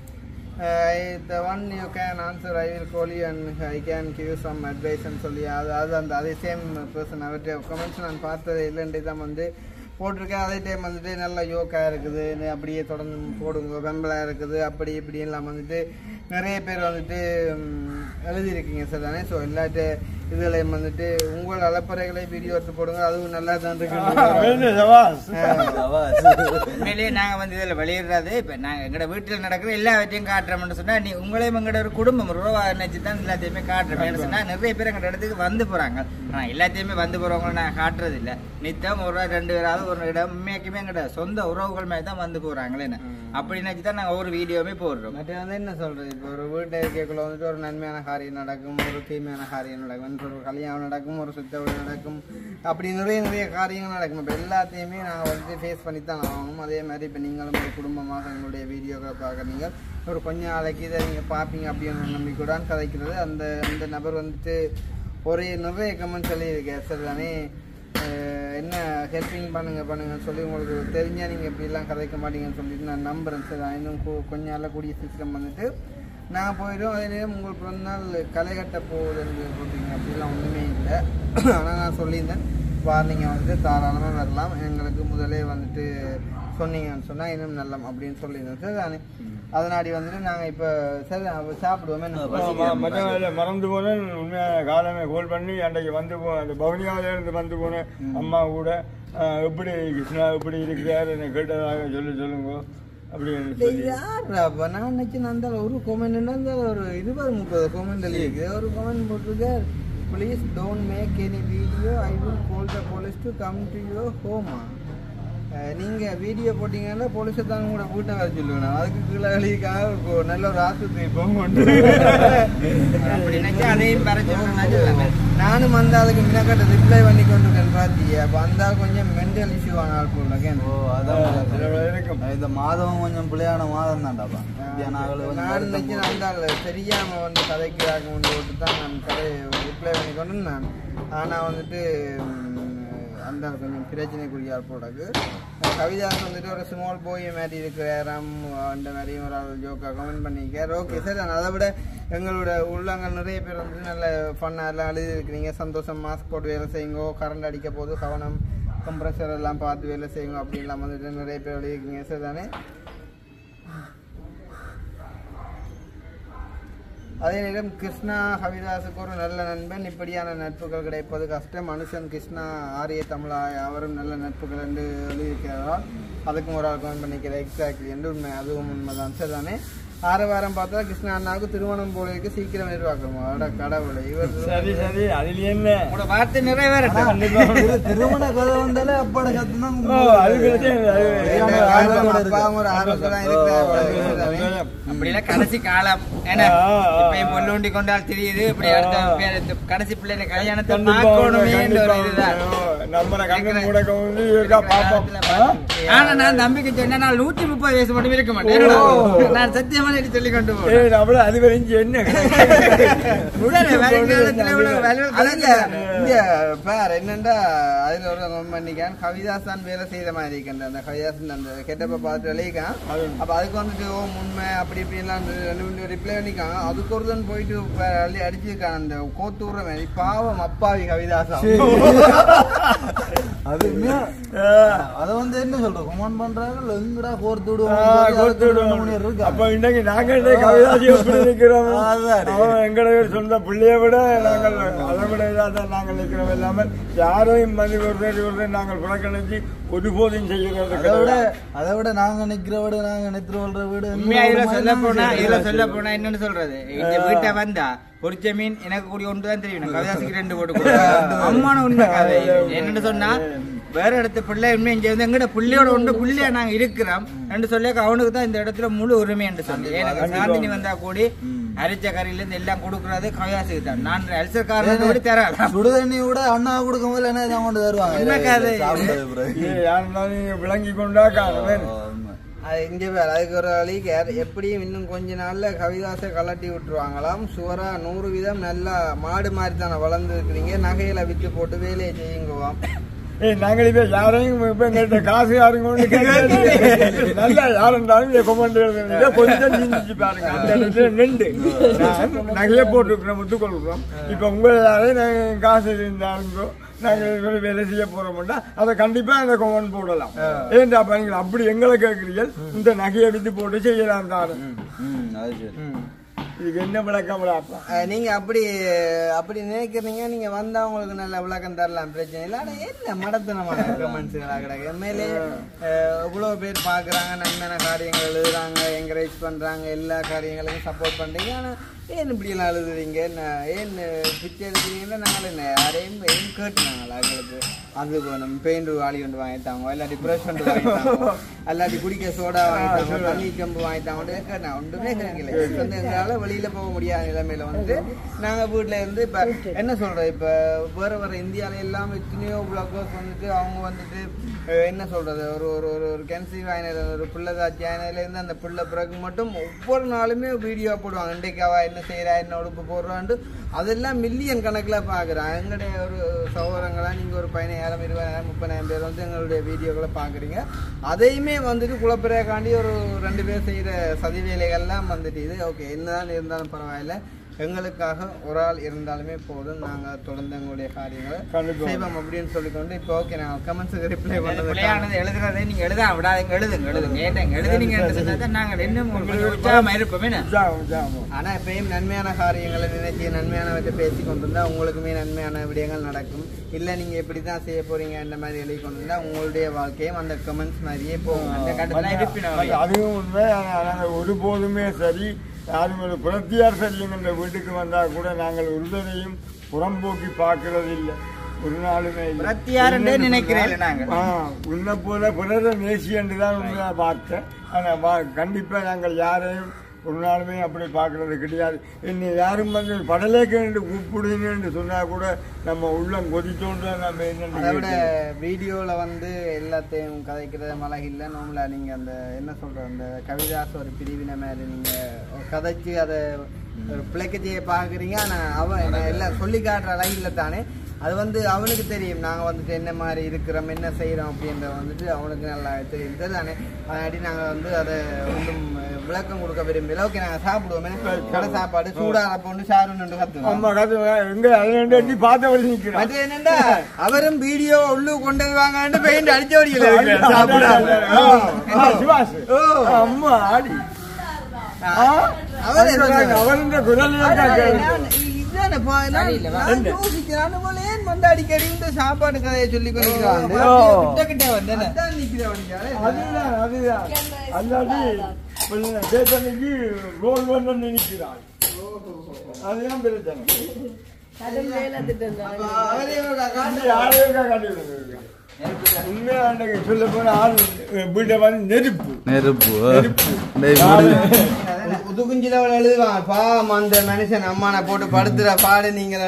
the one you can answer I will call you and I can give some அட்வைஸ்ன்னு சொல்லி அது அது அந்த அதே சேம் பர்சன் அவர்கிட்ட கமெண்ட்ஸ் நான் பார்த்தது இல்லைன்ட்டு தான் வந்து போட்டிருக்கேன் அதே டைம் வந்துட்டு நல்ல யோக்கா இருக்குது நீ அப்படியே தொடர்ந்து போடுங்க வெம்பலாக இருக்குது அப்படி இப்படி எல்லாம் வந்துட்டு நிறைய பேர் வந்துட்டு ம், எழுதியிருக்கீங்க சார் தானே ஸோ எல்லாட்டு இதுகளையும் வந்துட்டு உங்கள் அலப்பறைகளை வீடியோ எடுத்து போடுங்க அதுவும் நல்லா தான் இருக்கு வேணும், சபாஸ். உண்மையிலேயே நாங்க வந்து இதுல வெளியிடுறது இப்ப நாங்க எங்கட வீட்டுல நடக்கிற எல்லாவற்றையும் காட்டுறோம்னு சொன்னா நீ உங்களையும் எங்கட ஒரு குடும்பம் ஒரு உறவா நினைச்சு தான் எல்லாத்தையுமே காட்டுறோம் ஏன்னு சொன்னா நிறைய பேர் எங்கட இடத்துக்கு வந்து போறாங்க ஆனா எல்லாத்தையுமே வந்து போறவங்களை நான் காட்டுறது இல்ல நித்தம் ஒரு நாள் ரெண்டு பேராவது ஒரு இடம் உண்மையாக்குமே எங்கட சொந்த உறவுகள் மாதிரி தான் வந்து போறாங்களே அப்படி நினைச்சு தான் நாங்க ஒவ்வொரு வீடியோவுமே போடுறோம் மற்ற வந்து என்ன சொல்றது இப்போ ஒரு வீட்டை இருக்கக்குள்ள வந்துட்டு ஒரு நன்மையான காரியம் நடக்கும் ஒரு தீமையான காரியம் நடக்கும் ஒரு கல்யாணம் நடக்கும் ஒரு சுத்த வீடு நடக்கும் அப்படி நிறைய நிறைய காரியங்கள் நடக்கும் இப்போ எல்லாத்தையுமே நாங்கள் வந்துட்டு ஃபேஸ் பண்ணி தான் ஆகணும் அதே மாதிரி இப்போ நீங்களும் ஒரு குடும்பமாக எங்களுடைய வீடியோக்களை பார்க்குறீங்க ஒரு கொஞ்ச நாளைக்கு இதை நீங்கள் பார்ப்பீங்க அப்படின்னு ஒரு நம்பிக்கையுடன் கதைக்கிறது அந்த அந்த நபர் வந்துட்டு ஒரு நிறைய கமெண்ட் சொல்லியிருக்கார் சார் தானே அஹ் என்ன ஹெல்ப்பிங் பண்ணுங்க பண்ணுங்கன்னு சொல்லி உங்களுக்கு தெரிஞ்சா நீங்கள் இப்படிலாம் கதைக்க மாட்டீங்கன்னு சொல்லிட்டு நான் நம்புறேன் சார் நான் இன்னும் கூ- கொஞ்ச நாளில் கூடிய சீக்கிரம் வந்துட்டு நான் போயிடும் அதே நேரம் உங்கள் பிறந்த நாள் களை கட்ட போகுதுன்னு போட்டீங்க அப்படிலாம் ஒன்றுமே இல்லை ஆனால் நான் சொல்லியிருந்தேன் வார்னிங்கை வந்து தாராளமாக வரலாம் எங்களுக்கு முதலே வந்துட்டு சொன்னீங்கன்னு சொன்னால் இன்னும் நல்லம் அப்படின்னு சொல்லியிருந்தேன் சார் நான் அதனாடி வந்துட்டு நாங்கள் இப்போ சரி அப்ப சாப்பிடுவோமே ஆமா, மச்சான், இல்ல, மறந்து போனேன் உண்மையான காலமே கோல் பண்ணி அன்றைக்கு வந்து போ அந்த பவுனியாவில இருந்து வந்து போனேன் அம்மா கூட ஆஹ், எப்படி கிருஷ்ணா எப்படி இருக்கிறார் என்னை கேட்டதாக சொல்லி சொல்லுங்க அப்படின்னு இல்ல, சொல்லி இது யாருடா அப்ப? நான் நினைச்சேன் அந்த ஒரு comment இருந்தா ஒரு இருபது முப்பது comment இருக்கு. ஒரு comment போட்டிருக்கார், "Please don't make any video. I will call the police to come to your home." அஹ், நீங்க வீடியோ போட்டீங்கன்னா போலீஸை தான் கூட வீட்டை வர சொல்லுவேன் அதுக்கு கீழே வெளிக்காக ஒரு நல்ல ஒரு ஆஸ்பத்திரி போங்க அப்படி நினைச்சா அதையும் வர சொல்லணும் நானும் அந்த அதுக்கு முன்னக்கட்ட ரிப்ளை பண்ணி கொண்டிருக்கேன் பாத்தியே அப்ப அந்த ஆள் கொஞ்சம் மென்டல் இஷ்யூ ஆன ஆள் போல ஓ அதான் சில இருக்கும் இந்த மாதம் கொஞ்சம் பிள்ளையான மாதம் தான்டாப்பா நான் நினைக்கிறேன் அந்த ஆள் தெரியாம வந்து கதைக்கிறாங்க போட்டு தான் நான் கதை ரிப்ளை பண்ணி கொண்டு நான் ஆனா வந்துட்டு ம், அந்த ஆள் கொஞ்சம் பிரச்சனைக்குரிய ஆள் போடாது கவிதாஸ் வந்துட்டு ஒரு ஸ்மால் போய் மாதிரி இருக்கிறாராம் அந்த மாதிரி ஒரு ஆள் ஜோக்கா கமெண்ட் பண்ணிக்கார் ஓகே சார் நான் அதை விட எங்களோட உள்ளங்கள் நிறைய பேர் வந்து நல்ல ஃபன்னாக எல்லாம் எழுதி இருக்கிறீங்க சந்தோஷம் மாஸ்க் போட்டு வேலை செய்யுங்க கரண்ட் அடிக்க போது கவனம் கம்ப்ரஸர் எல்லாம் பார்த்து வேலை செய்யுங்க அப்படின்லாம் வந்துட்டு நிறைய பேர் எழுதியிருக்கீங்க சார் தானே அதே நேரம் கிருஷ்ணா ஹவிதாஸுக்கு ஒரு நல்ல நண்பன் இப்படியான நட்புகள் கிடைப்பது கஷ்டம் மனுஷன் கிருஷ்ணா ஆரிய தமிழா அவரும் நல்ல நட்புகள் என்று எழுதியிருக்கிறார் அதுக்கும் ஒரு ஆள் கமெண்ட் பண்ணிக்கிறேன் எக்ஸாக்ட்லி என்று உண்மை அதுவும் உண்மைதான் சரி தானே ஆறு வாரம் பார்த்தா கிருஷ்ணா அண்ணாவுக்கு திருமணம் போல இருக்கு சீக்கிரம் நிர்வாகம் அட கடவுளை இவர் சரி சரி அதுல என்ன உங்களோட வார்த்தை நிறைவேறட்டும் திருமண கதை வந்தாலே அப்பாட சத்தம் தான் ஓ, அது பிரச்சனை இல்லை. அது அப்பாவும் ஒரு ஆர்வத்தில் தான் இருக்கிறார் அப்படிலாம் கடைசி காலம் ஏன்னா ஆ, ஆ, இப்ப என் பொல்லுண்டி கொண்டால் தெரியுது இப்படி அடுத்த பேர் இந்த கடைசி பிள்ளைங்க கல்யாணத்தை கண்டிப்பா பார்க்கணுமே கண்டிப்பா. ஒரு இதுதான் ஓ, நம்மள கண்ணு முடக்க வந்து இருக்கா பாப்போம் ஆ? ஆனா நான் தம்பிக்கு சொன்னா நான் நூத்தி முப்பது வயசு மட்டும் இருக்க மாட்டேன் ஓ. நான் சத்தியமா சொல்லி சொல்லி கொண்டு போறேன் ஏய், நம்மள அது வரைஞ்சு என்ன உடனே வருங்காலத்துல இவ்வளவு value அதுல கிடையாது. இங்க பார் என்னண்டா அதுல ஒரு பண்ணிக்கான் கவிதாஸ் தான் வேலை செய்த மாதிரி இருக்கேன் அந்த கவிதாஸ் அந்த கெட்டப்ப பார்த்து விளையிக்கான் அப்ப அதுக்கு வந்துட்டு ஓ உண்மை அப்படி இப்படிலாம் ரிப்ளை பண்ணிக்கான் அதுக்கு ஒருத்தன் போயிட்டு ப- அள்ளி அடிச்சிருக்கான் அந்த கோத்தூர்ற மாதிரி பாவம் அப்பாவி கவிதாசா அது உண்மையா? ஆ. அத வந்து என்ன சொல்றோம் கமெண்ட் பண்றாங்க எங்கடா கோர்த்து ஆ, கொடுத்து விடுவோம். விடுவோம் அப்ப இன்னைக்கு நாங்க இந்த கவிதாசி எப்படி நிக்கிறோம் அதான். அவன் எங்களுடைய சொந்த பிள்ளைய விட நாங்கள் அதை விட இதாக நாங்கள் நிற்கிறோம் இல்லாமல் யாரையும் மதி ஒருத்தர் ஒருத்தர் நாங்கள் புறக்கணிச்சு ஒருபோதும் செய்கிறது அதை விட கிடையாது. அதை விட நாங்க நிக்கிற விட நாங்க நித்திர வாழ்ற வீடு உண்மையா இதுல சொல்ல போனா இதுல சொல்ல சொல்ல போனா என்னன்னு சொல்றது இந்த வீட்டை வந்தா பொரிச்ச மீன் எனக்கு கூடிய ஒன்று தான் தெரியும் நான் கவிதாசிக்கு ரெண்டு போட்டு கொடுத்தேன். அம்மான உண்மை கதை என்னன்னு சொன்னா வேற இடத்து பிள்ளை உண்மை இங்க வந்து எங்கட பிள்ளையோட ஒன்று பிள்ளையா நாங்க இருக்கிறோம் என்று சொல்லி அவனுக்கு தான் இந்த இடத்துல முழு உரிமை என்று சொல்லி எனக்கு சாந்தினி வந்தா கூடி அரிச்ச கறியில இருந்து எல்லாம் கொடுக்கறது கவிதாசிக்கு தான் நான் அல்சர்காரன் கூட தரலாம் சுடு தண்ணி கூட அண்ணா கொடுக்கும் போது என்ன தான் கொண்டு தருவாங்க உண்மை கதை. சாப்பிட்டது பிறகு. இது யாருந்தாலும் நீங்க விளங்கி கொண்டா காரணம் ஆ, உண்மை. அது இங்க பேர் அதுக்கு ஒரு வழிக்கு யார் எப்படியும் இன்னும் கொஞ்ச நாள்ல கவிதாசை கலட்டி விட்டுருவாங்களாம் சுவரா நூறு வீதம் நல்லா மாடு மாதிரி தானே வளர்ந்து இருக்கிறீங்க நகையில வித்து போட்டு வேலையை செய்யுங்கவாம் ஏய் நாங்கள் இப்ப யாரையும் இப்ப எங்கள்கிட்ட காசு யாரும் கொண்டு கேட்கறது நல்லா யாருந்தாலும் கொமெண்ட் எழுதுங்க கொஞ்சம் சிந்திச்சு பாருங்க அந்த இடத்துல நின்று நான் நகையை போட்டுருக்கிறோம் முத்துக்கொள்கிறோம் இப்ப உங்களை யாரையும் நாங்கள் காசு இருந்தாருங்கோ நாங்கள் இதுவரை வேலை செய்ய போறோம்னா அதை கண்டிப்பா அந்த கொமெண்ட் போடலாம் ஏன்டா பாருங்க அப்படி எங்களை கேட்கிறீர்கள் இந்த நகையை விட்டு போட்டு செய்யலாம் தாரு ம், அது சரி இதுக்கு என்ன விளக்கம் விளாப்பா அஹ் நீங்க அப்படி அப்படி நினைக்கிறீங்க நீங்க வந்தா உங்களுக்கு நல்ல விளக்கம் தரலாம் பிரச்சனை இல்லை ஆனா என்ன மடத்தனமான கமெண்ட்ஸ்களா கிடக்கு எம்எல்ஏ இவ்வளவு பேர் பாக்குறாங்க நன்மையான காரியங்கள் எழுதுறாங்க என்கரேஜ் பண்றாங்க எல்லா காரியங்களையும் சப்போர்ட் பண்றீங்க ஆனா ஏன் இப்படி எல்லாம் எழுதுறீங்க என்ன ஏன் பிச்சை எடுக்கிறீங்கன்னா நாங்கள் என்ன யாரையும் ஏன் கேட்டுனாங்களா எங்களுக்கு அது வேணும் பெயிண்ட் வாளி கொண்டு வாங்கிட்டாங்க இல்லாட்டி ப்ரஷ் கொண்டு வாங்கிட்டாங்க இல்லாட்டி குடிக்க சோடா வாங்கிட்டாங்க தண்ணி கம்பு வாங்கிட்டாங்க கேட்டேன் ஒன்றுமே கிடைக்கல இப்ப வந்து எங்களால வெளியில போக முடியாத நிலைமையில வந்து நாங்க வீட்ல இருந்து இப்ப என்ன சொல்றது இப்ப வேற வேற இந்தியால எல்லாம் எத்தனையோ பிளாகர்ஸ் வந்துட்டு அவங்க வந்துட்டு அஹ், என்ன சொல்றது ஒரு ஒரு ஒரு ஒரு கன்சீவ் ஆயின ஒரு பிள்ளை தாச்சி ஆயினில இருந்து அந்த பிள்ளை பிறகு மட்டும் ஒவ்வொரு நாளுமே வீடியோ போடுவாங்க இன்றைக்கு அவ என்ன செய்யறா என்ன உடுப்பு போடுறான்ட்டு அதெல்லாம் மில்லியன் கணக்குல பாக்குறான் எங்களுடைய ஒரு சகோதரங்களா நீங்க ஒரு பதினாயிரம் இருபதாயிரம் முப்பதாயிரம் பேர் வந்து எங்களுடைய வீடியோக்களை பாக்குறீங்க அதையுமே வந்துட்டு குழப்பறையாக்காண்டி ஒரு ரெண்டு பேர் செய்யற சதி வேலைகள்லாம் வந்துட்டு இது ஓகே என்னதான் இருந்தாலும் பரவாயில்ல எங்களுக்காக ஒரு ஆள் இருந்தாலுமே போதும் நாங்கள் தொடர்ந்து எங்களுடைய காரியங்களை கண்டிப்பா. செய்வோம் அப்படின்னு சொல்லிக்கொண்டு இப்போ ஓகே நான் கமெண்ட்ஸுக்கு ரிப்ளை பண்ணது பிள்ளையானது எழுதுறதை நீங்க எழுத விடாதீங்க எழுதுங்க எழுதுங்க ஏட்டாங்க எழுதுனீங்க சொன்னா நாங்கள் இன்னும் கொஞ்சம் உற்சாகமா இருப்போம் என்ன உற்சாகம், உற்சாகம். ஆனால் எப்பயும் நன்மையான காரியங்களை நினைச்சு நன்மையானவற்றை பேசி கொண்டிருந்தா உங்களுக்குமே நன்மையான விடயங்கள் நடக்கும் இல்லை நீங்கள் இப்படி தான் செய்ய போறீங்க இந்த மாதிரி எழுதி கொண்டிருந்தா உங்களுடைய வாழ்க்கையும் அந்த கமெண்ட்ஸ் மாதிரியே போகும் அந்த கட்டத்தில் இருப்பினோம் அது அதுவும் உண்மை ஆனா- நாங்கள் ஒருபோதுமே சரி யாரும் ஒரு புரத்தியார் சரியும் என்ற வீட்டுக்கு வந்தால் கூட நாங்கள் ஒருவரையும் புறம்போக்கி பார்க்கறது இல்லை ஒரு நாளுமே இல்லை. பிரத்தியாரண்டே நினைக்கிறேன் நாங்க ஆ, உன்னை போல பிறர நேசி என்று தான் உண்மையா பார்த்தேன் ஆனால் வா கண்டிப்பாக நாங்கள் யாரையும் ஒரு நாளுமே அப்படி பார்க்கறது கிடையாது இன்னை யாரும் வந்து படலேக்கு கூப்பிடுங்கன்னு சொன்னால் கூட நம்ம உள்ளம் கொதிச்சோன்ற நம்ம அதை விட என்னென்னு வீடியோவில் வந்து எல்லாத்தையும் கதைக்கிற மழை இல்லை நார்மலாக நீங்கள் அந்த என்ன சொல்கிற அந்த கவிதாஸ் ஒரு பிரிவினை மாதிரி நீங்கள் கதைச்சு அதை ஒரு பிழைக்க செய்ய பார்க்குறீங்க ஆனால் அவன் என்ன எல்லாம் சொல்லி காட்டுற அளவில் தானே அது வந்து அவனுக்கு தெரியும் நாங்கள் வந்துட்டு என்ன மாதிரி இருக்கிறோம் என்ன செய்கிறோம் அப்படின்ற வந்துட்டு அவனுக்கு நல்லா தெரியும் தானே அதனாடி நாங்கள் வந்து அதை ஒன்றும் விளக்கம் கொடுக்க விரும்பல ஓகே நாங்கள் சாப்பிடுவோமே கடை சாப்பாடு சூடாக பொண்ணு சாருன்னு கற்றுவோம் அம்மா கதை எங்க அதை எட்டி பார்த்தபடி நிற்கிறோம் மற்ற என்னண்டா அவரும் வீடியோ உள்ளு கொண்டு வருவாங்கன்னு பெயிண்ட் அடிச்ச ஓடிக்கல சிவாஸ் ஓ. அம்மா ஆடி அவர் அவருடைய குரலையே கேட்க அடிக்கடி இந்த சாப்பாடு கதையை சொல்லி கொண்டிருக்கிறாங்க கிட்ட கிட்ட வந்து என்ன? அதான் நிக்கிறவனுங்க. அதுதான் அதுதான் அல்லாடி சேத்தனைக்கு ரோல் பண்ண நினைக்கிறாள் அதுதான் பிரச்சனை அப்ப அவரே ஒரு காட்டு. இது யாரையும் காட்டி விடுறது உண்மையா அன்னைக்கு சொல்ல போன ஆள் வீட்டை வந்து நெருப்பு நெருப்பு டேய் நாலு- விடு. உதுகுஞ்சில அவன் எழுதுவான் பாவம் அந்த மனுஷன் அம்மான போட்டு படுத்துற பாடு நீங்கள்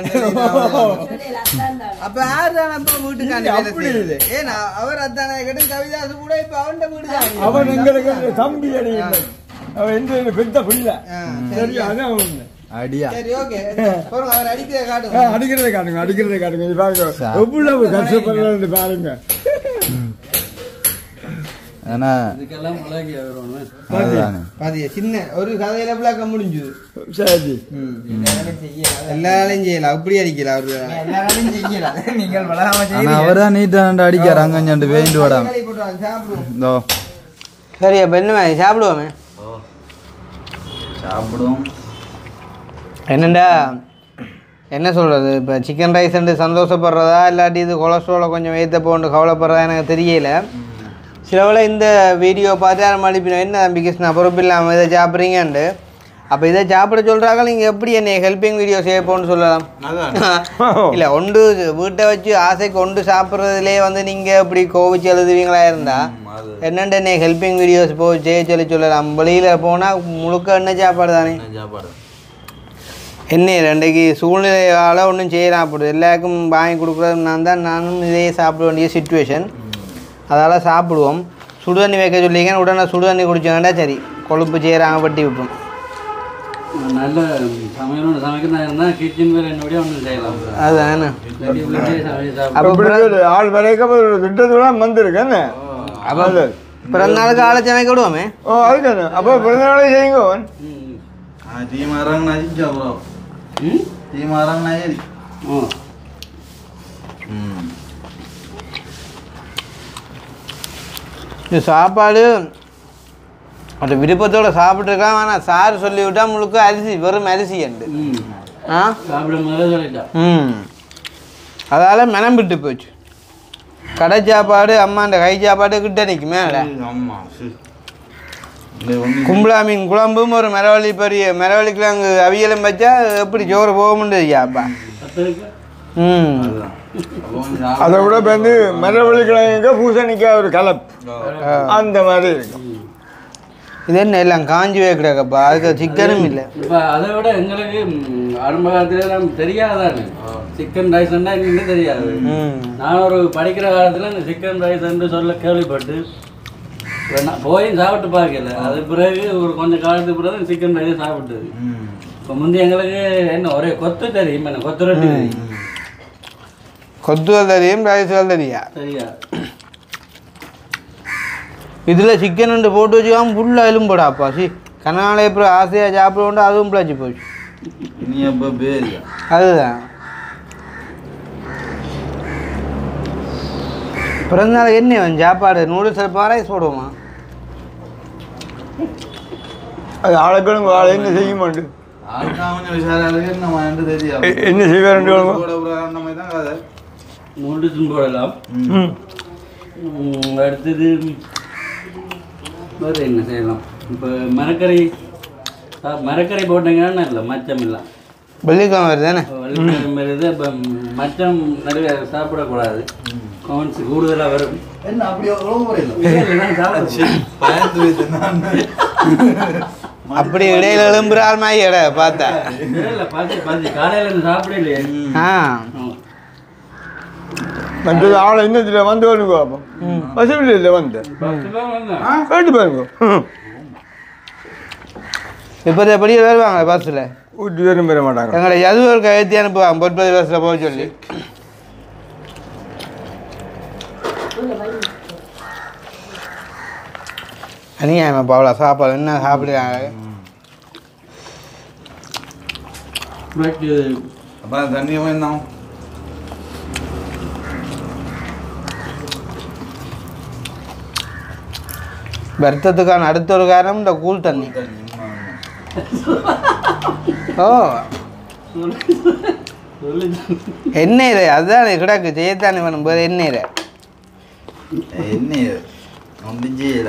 அப்ப யார் தான் அப்ப வீட்டுக்காண்டி வேலை அப்படி செய்யுது ஏன்னா அவர் அத்தானே கேட்டு கவிதாசு கூட இப்ப அவன் வீடு அவன் எங்களுக்கு தம்பி அடி இல்லை. அவன் எந்த பெத்த பிள்ளை ஆ, சரி அதான் உண்மை அடியா சரி ஓகே போறோம் அவர் அடிக்கிற ஆ, காட்டு அடிக்கிறதை காட்டுங்க அடிக்கிறதை காட்டுங்க இது பாருங்க சா. எவ்வளவு கஷ்டப்படுறது பாருங்க ஏன்னா இதுக்கெல்லாம் பழகி வரணும் அதுதானே. பாதிய சின்ன ஒரு கதையில பிளாக்க முடிஞ்சுது சரி எல்லாரையும் செய்யலாம் அப்படி அடிக்கல அவரு எல்லாராலையும் செய்யலாம். நீங்கள் வளராம ஆனா செய்றீங்க. அவர்தான் நீட்டா அடிக்காரு அங்கஞ்சண்டு பெயிண்ட் வடாம சாப்பிடுவோம் இதோ சரி அப்ப என்ன மாதிரி சாப்பிடுவோமே சாப்பிடுவோம் என்னண்டா என்ன சொல்கிறது இப்போ சிக்கன் ரைஸ் சந்தோஷப்படுறதா இல்லாட்டி இது கொலஸ்ட்ராலை கொஞ்சம் ஏற்ற போன்று கவலைப்படுறதா எனக்கு தெரியல சிலவில் இந்த வீடியோ பார்த்து யாரும் அனுப்பினோம் என்ன தம்பி கிருஷ்ணா பொறுப்பு இல்லாமல் இதை சாப்பிட்றீங்கன்ட்டு அப்போ இதை சாப்பிட சொல்கிறாங்க நீங்கள் எப்படி என்னை ஹெல்ப்பிங் வீடியோ செய்யப்போன்னு சொல்லலாம் இல்லை ஒன்று வீட்டை வச்சு ஆசைக்கு ஒன்று சாப்பிட்றதுலே வந்து நீங்கள் இப்படி கோவிச்சு எழுதுவீங்களா இருந்தா என்னண்டு என்னை ஹெல்ப்பிங் வீடியோஸ் போ செய்ய சொல்லி சொல்லலாம் வெளியில் போனால் முழுக்க என்ன சாப்பாடு தானே என்ன ரெண்டைக்கு சூழ்நிலையால் ஒன்றும் செய்யலாம் அப்படி எல்லாருக்கும் வாங்கி கொடுக்குறது நான் தான் நானும் இதே சாப்பிட வேண்டிய சுச்சுவேஷன் அதால் சாப்பிடுவோம் சுடுதண்ணி வைக்க சொல்லிங்க உடனே சுடுதண்ணி குடிச்சோன்னா சரி கொழுப்பு செய்கிறாங்க பட்டி விட்டுரும் நல்ல சமையல் சமைக்கிறதா இருந்தா கிச்சன் வேலை என்னோடய ஒன்றும் செய்யலாம் அதுதானே வெளியே வீட்டிலே சமையல் சாப்பிட்டு அப்போ அப்படி ஒரு ஆள் வரைக்கும் ஒரு திட்டத்தோட வந்திருக்கு என்ன அப்போ பிறந்த நாளுக்கு ஆளை சமைக்க விடுவோமே ஓ அதுதானே அப்போ பிறந்த நாளே செய்யுங்க ம். டீ மாறாங்க நடிச்சா ப்ரோ ம்? டீ மாறாங்க நடி ஓ ம் இது சாப்பாடு அந்த விருப்பத்தோட சாப்பிட்ருக்கலாம் ஆனால் சார் சொல்லி விட்டா முழுக்க அரிசி வெறும் அரிசி அண்டு ம் ஆ சாப்பிட முதல்ல சொல்லிட்டா ம் அதால் மனம் விட்டு போச்சு கடை சாப்பாடு அம்மாண்ட கை சாப்பாடு கிட்ட நிற்குமே ஆமா சரி இல்லை ஒன்று கும்பலா மீன் குழம்பும் ஒரு மரவள்ளி பெரிய மரவள்ளி கிழங்கு அவியலும் வச்சா எப்படி சோறு போக முடியாதுப்பா பத்தருக்கு ம் அதை விட இப்ப வந்து மரவள்ளி கிழங்க பூசணிக்காய் ஒரு கலப்பு அந்த மாதிரி இருக்கும் இது என்ன எல்லாம் காஞ்சி வைக்கிறக்கப்பா அதுக்கு சிக்கனும் இல்லை இப்போ அதை விட எங்களுக்கு ம், ஆரம்ப காலத்துல எல்லாம் தெரியாதானே சிக்கன் ரைஸ் இன்னும் தெரியாது ம் நான் ஒரு படிக்கிற காலத்துல இந்த சிக்கன் ரைஸ் என்று சொல்ல கேள்விப்பட்டு இப்ப நான் போய் சாப்பிட்டு பார்க்கல அது பிறகு ஒரு கொஞ்சம் காலத்துக்கு பிறகு சிக்கன் ரைஸ் சாப்பிட்டது இப்போ முந்தி எங்களுக்கு என்ன ஒரே கொத்து தெரியும் என்ன கொத்து ரொட்டி தெரியும் கொத்துவல் தெரியும் ரைஸ்கள் தெரியா சரியா இதில் சிக்கன் போட்டு வச்சுக்காம ஃபுல்லாக எலும்புடாப்பா சி கனாலே அப்புறம் ஆசையாக சாப்பிடுவோண்டு அதுவும் பிழைச்சி போச்சு இனி அப்போ பேரியா அதுதான் பிறந்தநாள் என்ன வேணும் சாப்பாடு நூடுல்ஸ் எடுப்போம் ரைஸ் போடுவோமா அது ஆளுக்களும் ஆளை என்ன செய்ய மாட்டேன் ஆளுக்கா கொஞ்சம் விசாரம் இருக்கு நம்ம என்று தெரியும் எ- என்ன செய்வார் கூட ஒரு அந்த மாதிரி தான் கதை நூடுல்ஸும் போடலாம் ம் ம், அடுத்தது வேறு என்ன செய்யலாம் இப்போ மரக்கறி சா- மரக்கறி போட்டீங்கன்னா இல்லை மச்சம் இல்லை வெள்ளிக்கிழமை வருது தானே வலிக்கிற இது இப்போ மச்சம் நிறைய சாப்பிடக்கூடாது கவுன்ஸ் கூடுதலாக வரும் என்ன அப்படி ரொம்ப இல்லை இல்லைன்னா சாப்பிட பயந்து வைத்து நான் அப்படி இடையில எழும்புற ஆள் மாதிரி இட பார்த்தா இல்லை பார்த்து பார்த்து காலையில் இருந்து சாப்பிடலையே ஆ ம். மற்றது ஆளை இன்னத்தில் வந்து வருங்க அப்போ வசதி இல்லை வந்து பத்து ரூபா வாங்க. கேட்டு பாருங்க ம். இப்போ எப்படி வருவாங்க பஸ்ஸில் ஊட்டி வரும் பெற மாட்டாங்க எங்களை எதுவும் கழுத்தி அனுப்புவாங்க பொற்பது பஸ்ஸில் போக சொல்லி அநியாயம் அவ்வளோ சாப்பாடு என்ன சாப்பிடுறாங்க பட் அப்போ தண்ணி வேணும் வருத்தத்துக்கான அடுத்த ஒரு காரணம் இந்த கூழ் தண்ணி ஓ எண்ணெய் அதுதான் கிடக்கு செய்யத்தானே வேணும் வேறு எண்ணெய் என்ன இது? ஒன்றும் செய்யல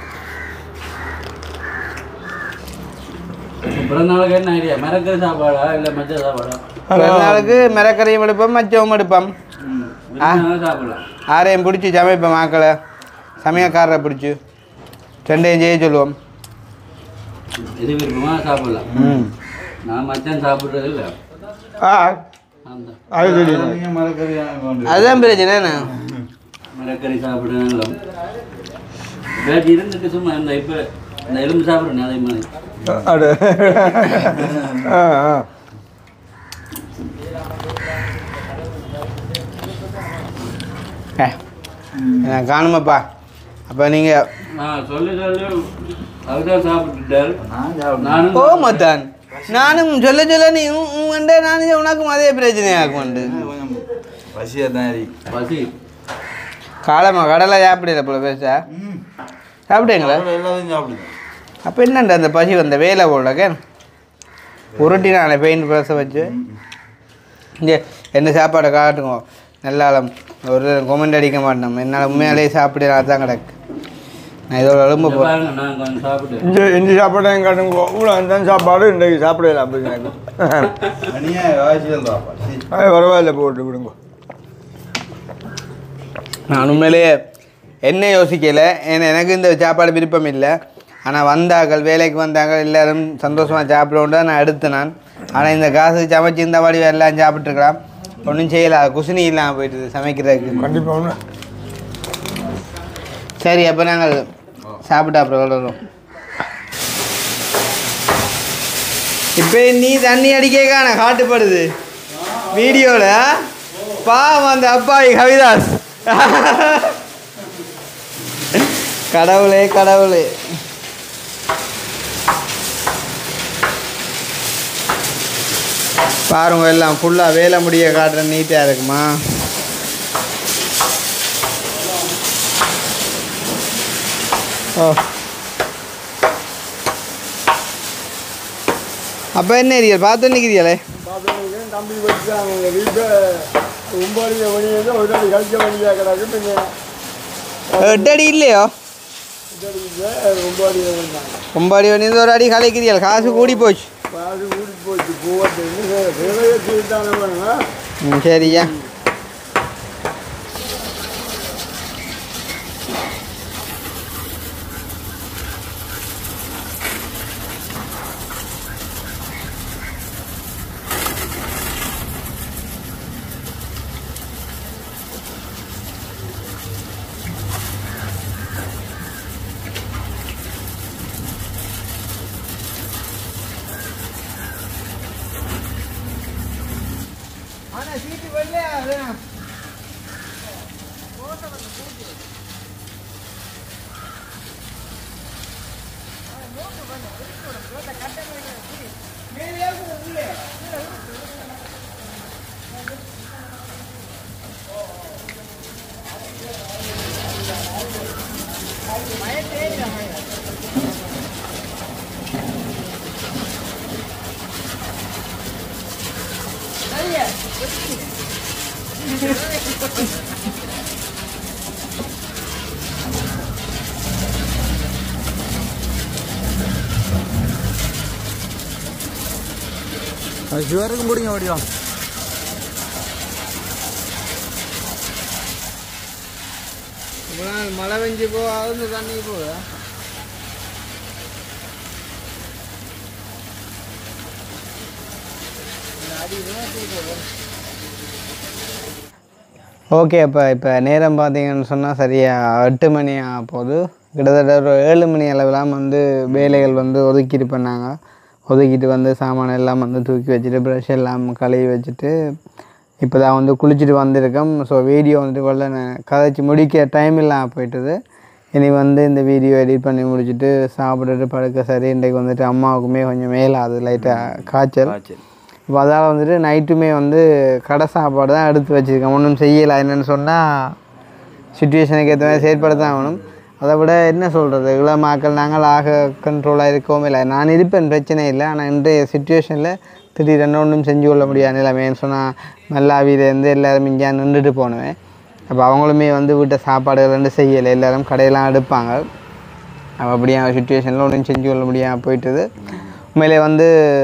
பிறந்த நாளுக்கு என்ன ஐடியா மரக்கறி சாப்பாடா இல்லை மச்ச சாப்பாடா பிறந்தநாளுக்கு மிரக்கரையும் எடுப்போம் மச்சவும் எடுப்போம் ம் விரும்பினாலும் சாப்பிடலாம் ஆரையும் பிடிச்சி சமைப்போம் ஆக்களை சமயக்காரரை பிடிச்சி ரெண்டையும் செய்ய சொல்லுவோம் எது விருப்பமா சாப்பிடலாம் ம் நான் மச்சான் சாப்பிட்றது இல்லை ஆ அந்த அது தெரியும் நீங்கள் மறக்கறியாக கொண்டு அதுதான் பிரச்சனை என்ன மரக்கறி சாப்பிடலாம் பேட்டி இருந்துட்டு சும்மா இந்த இப்போ இந்த எலும்பு சாப்பிட்றேன் அதே மாதிரி அடு ஆ ஆ ஏ, எனக்கு காணுமாப்பா அப்போ நீங்கள் நான் சொல்லி சொல்லி அதுதான் சாப்பிட்டுட்டாரு நான் சாப்பிடுவேன் நானும் ஓ மத்தான் நானும் சொல்ல சொல்ல நீ உம் உம் உண்டே நானும் உனக்கும் அதே பிரச்சனையாக்கும் உண்டு கொஞ்சம் பசியாக தான் இருக்கு பசி காலமா கடலை சாப்பிடல போல பேசா ம் சாப்பிட்டீங்களா எல்லாத்தையும் சாப்பிடுவேன் அப்போ என்னண்ட அந்த பசி வந்த வேலை போடக்க உருட்டி நான் பெயிண்ட் ப்ரெஸ்ஸை வச்சு இங்கே என்ன சாப்பாடை காட்டுங்க நல்லாலம் ஒரு கொமெண்ட் அடிக்க மாட்டோம் என்னால் உண்மையாலேயே சாப்பிட தான் கிடக்கு நான் இதோட எலும்பு இங்க போ பாருங்க நான் கொஞ்சம் சாப்பிட்டு இந்த இந்த சாப்பாடு எங்க காட்டுங்க இவ்வளோ அந்த சாப்பாடு இன்றைக்கு சாப்பிடலாம் அப்படின்னு மணியாக வாசியல் தாப்பா சரி அது பரவாயில்ல போட்டு விடுங்க நான் உண்மையிலேயே என்ன யோசிக்கலை ஏன்னா எனக்கு இந்த சாப்பாடு விருப்பம் இல்லை ஆனால் வந்தார்கள் வேலைக்கு வந்தாங்க எல்லாரும் சந்தோஷமாக சாப்பிடுவோம் நான் எடுத்தேன் நான் ஆனால் இந்த காசுக்கு சமைச்சு இந்த வாடி எல்லாம் சாப்பிட்ருக்கலாம் ஒன்றும் செய்யல குசினி இல்லாமல் போயிட்டுது சமைக்கிறதுக்கு கண்டிப்பாக ஒன்று சரி அப்போ நாங்கள் சாப்பிட்டு அப்புறம் வளரும் இப்போ நீ தண்ணி அடிக்க காண காட்டுப்படுது வீடியோவில் பாவம் அந்த அப்பாவி கவிதாஸ் கடவுளே கடவுளே பாருங்க எல்லாம் ஃபுல்லாக வேலை முடிய காட்டுற நீட்டாக இருக்குமா ஓ அப்போ என்ன ஏரியா பார்த்து நிற்கிறீங்களே தம்பி வச்சுட்டாங்க எங்கள் வீட்டில் ஒம்பது மணி ஒரு நாள் கழிச்ச மணியாக கிடக்கு பின்ன எட்டு அடி இல்லையோ ஒம்பது மணி ஒம்பது அடி வந்து ஒரு அடி கலைக்கிறீர்கள் காசு கூடி போச்சு பாதி ஊடி போச்சு போவது வேலையை செய்தானே வேணுங்க ம் சரியா ஷுவருக்கு முடிங்க வடிவம் ரொம்ப நாள் மழை பெஞ்சு போகாது இந்த தண்ணி போகுதா ஓகே இப்போ இப்போ நேரம் பார்த்தீங்கன்னு சொன்னால் சரியாக எட்டு மணி ஆக போகுது கிட்டத்தட்ட ஒரு ஏழு மணி அளவுலாம் வந்து வேலைகள் வந்து ஒதுக்கிட்டு பண்ணாங்க ஒதுக்கிட்டு வந்து சாமான் எல்லாம் வந்து தூக்கி வச்சுட்டு ப்ரஷ் எல்லாம் கழுவி வச்சுட்டு இப்போ தான் வந்து குளிச்சுட்டு வந்திருக்கோம் ஸோ வீடியோ வந்துட்டு கொள்ள கதைச்சி முடிக்க டைம் இல்லாமல் போயிட்டுது இனி வந்து இந்த வீடியோ எடிட் பண்ணி முடிச்சுட்டு சாப்பிட்டுட்டு படுக்க சரி இன்றைக்கு வந்துட்டு அம்மாவுக்குமே கொஞ்சம் மேலாது லைட்டாக காய்ச்சல் இப்போ அதால் வந்துட்டு நைட்டுமே வந்து கடை சாப்பாடு தான் எடுத்து வச்சுருக்கேன் ஒன்றும் செய்யலை என்னென்னு சொன்னால் சுச்சுவேஷனுக்கு ஏற்ற மாதிரி செயற்பட தான் ஆகணும் அதை விட என்ன சொல்கிறது இளமாக்கள் நாங்கள் ஆக கண்ட்ரோலாக இருக்கவும் இல்லை நான் இருப்பேன் பிரச்சனை இல்லை ஆனால் இன்றைய சுச்சுவேஷனில் திடீரென்னு ஒன்றும் செஞ்சு கொள்ள முடியாது நிலைமைன்னு சொன்னால் மல்லாவிலேருந்து எல்லோரும் இங்கே நின்றுட்டு போனேன் அப்போ அவங்களுமே வந்து வீட்டை சாப்பாடுகள் ரெண்டு செய்யலை எல்லோரும் கடையெல்லாம் எடுப்பாங்க அப்போ அப்படியே சுச்சுவேஷனில் ஒன்றும் செஞ்சு கொள்ள முடியாமல் போயிட்டுது உண்மையிலே வந்து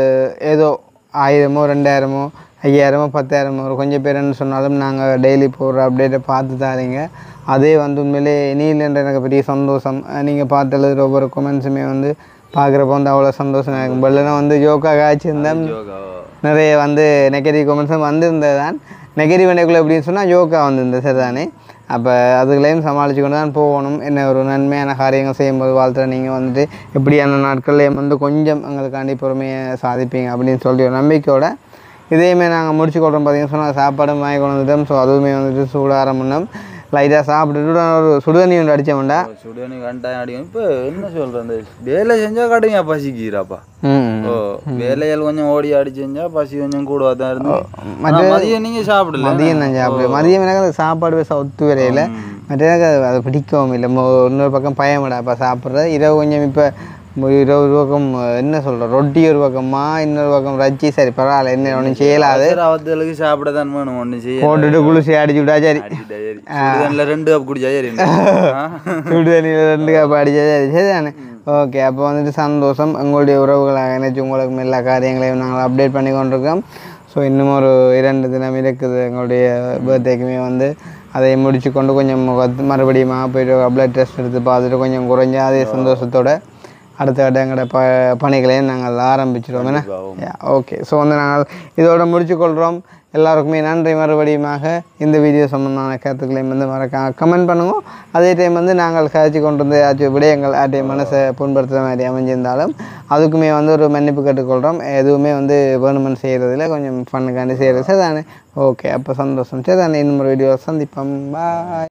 ஏதோ ஆயிரமோ ரெண்டாயிரமோ ஐயாயிரமோ பத்தாயிரமோ ஒரு கொஞ்சம் பேருன்னு சொன்னாலும் நாங்கள் டெய்லி போடுற அப்டேட்டை பார்த்து தாரீங்க அதே வந்து உண்மையிலே இனியில்ன்ற எனக்கு பெரிய சந்தோஷம் நீங்கள் பார்த்து எழுதுகிற ஒவ்வொரு கொமெண்ட்ஸுமே வந்து பார்க்குறப்ப வந்து அவ்வளோ சந்தோஷம் இருக்கும் பல்லுனா வந்து ஜோக்காக காய்ச்சிருந்தேன் நிறைய வந்து நெகட்டிவ் கொமெண்ட்ஸும் வந்திருந்தது தான் நெகட்டிவ் எனக்குள்ள எப்படின்னு சொன்னால் ஜோக்காக வந்திருந்தது சரிதானே அப்போ அதுகளையும் சமாளித்து கொண்டு தான் போகணும் என்ன ஒரு நன்மையான காரியங்கள் செய்யும்போது வாழ்த்துற நீங்கள் வந்துட்டு எப்படியான நாட்கள்லையும் வந்து கொஞ்சம் எங்களுக்காண்டி பொறுமையை சாதிப்பீங்க அப்படின்னு சொல்லி ஒரு நம்பிக்கையோட இதையுமே நாங்கள் முடிச்சு கொள்கிறோம் பார்த்தீங்கன்னு சொன்னால் சாப்பாடும் வாங்கி கொண்டு வந்துட்டோம் ஸோ அதுவுமே வந்துட்டு சூடார முன்னம் லைட்டாக சாப்பிட்டுட்டு ஒரு சுடுதண்ணி ஒன்று அடித்தோம்டா சுடுதண்ணி கண்டாயம் அடிக்கும் இப்போ என்ன சொல்கிறேன் இந்த வேலை செஞ்சால் கடுமையா பசிக்கிறாப்பா ம் ஓ வேலைகள் கொஞ்சம் ஓடி ஆடி செஞ்சா பசி கொஞ்சம் கூடவா தான் இருந்து ஆனா மதியம் நீங்கள் சாப்பிடல மதியம் நான் சாப்பிடுவேன் மதியம் எனக்கு அந்த சாப்பாடு பேச ஒத்து வரையில மற்ற எனக்கு அது அது பிடிக்கவும் இல்லை மொ- இன்னொரு பக்கம் பயமிடா இப்போ சாப்பிட்றது இரவு கொஞ்சம் இப்போ இரவு ஒரு பக்கம் என்ன சொல்கிறோம் ரொட்டி ஒரு பக்கமா இன்னொரு பக்கம் ரச்சி சரி பரவாயில்ல என்ன ஒன்றும் செய்யலாது அவத்தலுக்கு சாப்பிட தான் வேணும் ஒன்று செய்ய போட்டுட்டு குளிச்சு அடிச்சு விட்டா சரி சுடுதண்ணில் ரெண்டு கப் குடிச்சா சரி சுடு தண்ணியில் ரெண்டு கப் அடிச்சா சரி சரிதானே ஓகே அப்போ வந்துட்டு சந்தோஷம் உங்களுடைய உறவுகளாக இணைச்சு உங்களுக்கு எல்லா காரியங்களையும் நாங்கள் அப்டேட் பண்ணி கொண்டிருக்கோம் ஸோ இன்னும் ஒரு இரண்டு தினம் இருக்குது எங்களுடைய பர்த்டேக்குமே வந்து அதை முடிச்சு கொண்டு கொஞ்சம் முகத்து- மறுபடியும் போயிட்டு பிளட் டெஸ்ட் எடுத்து பார்த்துட்டு கொஞ்சம் குறைஞ்ச அதே சந்தோஷத்தோட அடுத்த கட்ட எங்களோட ப பணிகளையும் நாங்கள் ஆரம்பிச்சிடுவோம் என்ன ஓகே ஸோ வந்து நாங்கள் இதோட முடிச்சுக்கொள்கிறோம் எல்லாருக்குமே நன்றி மறுபடியுமாக இந்த வீடியோ சம்பந்தமான கருத்துக்களையும் வந்து மறக்காம கமெண்ட் பண்ணுவோம் அதே டைம் வந்து நாங்கள் கழிச்சு கொண்டு வந்து ஏதாச்சும் விடயங்கள் ஆட்டிய மனசை புண்படுத்துகிற மாதிரி அமைஞ்சிருந்தாலும் அதுக்குமே வந்து ஒரு மன்னிப்பு கேட்டுக்கொள்கிறோம் எதுவுமே வந்து வேணுமென்னு செய்கிறதில்ல கொஞ்சம் ஃபண்ணுக்காண்டி செய்கிறது சரி தானே ஓகே அப்போ சந்தோஷம் சரி தானே இன்னும் ஒரு வீடியோ சந்திப்போம் பாய்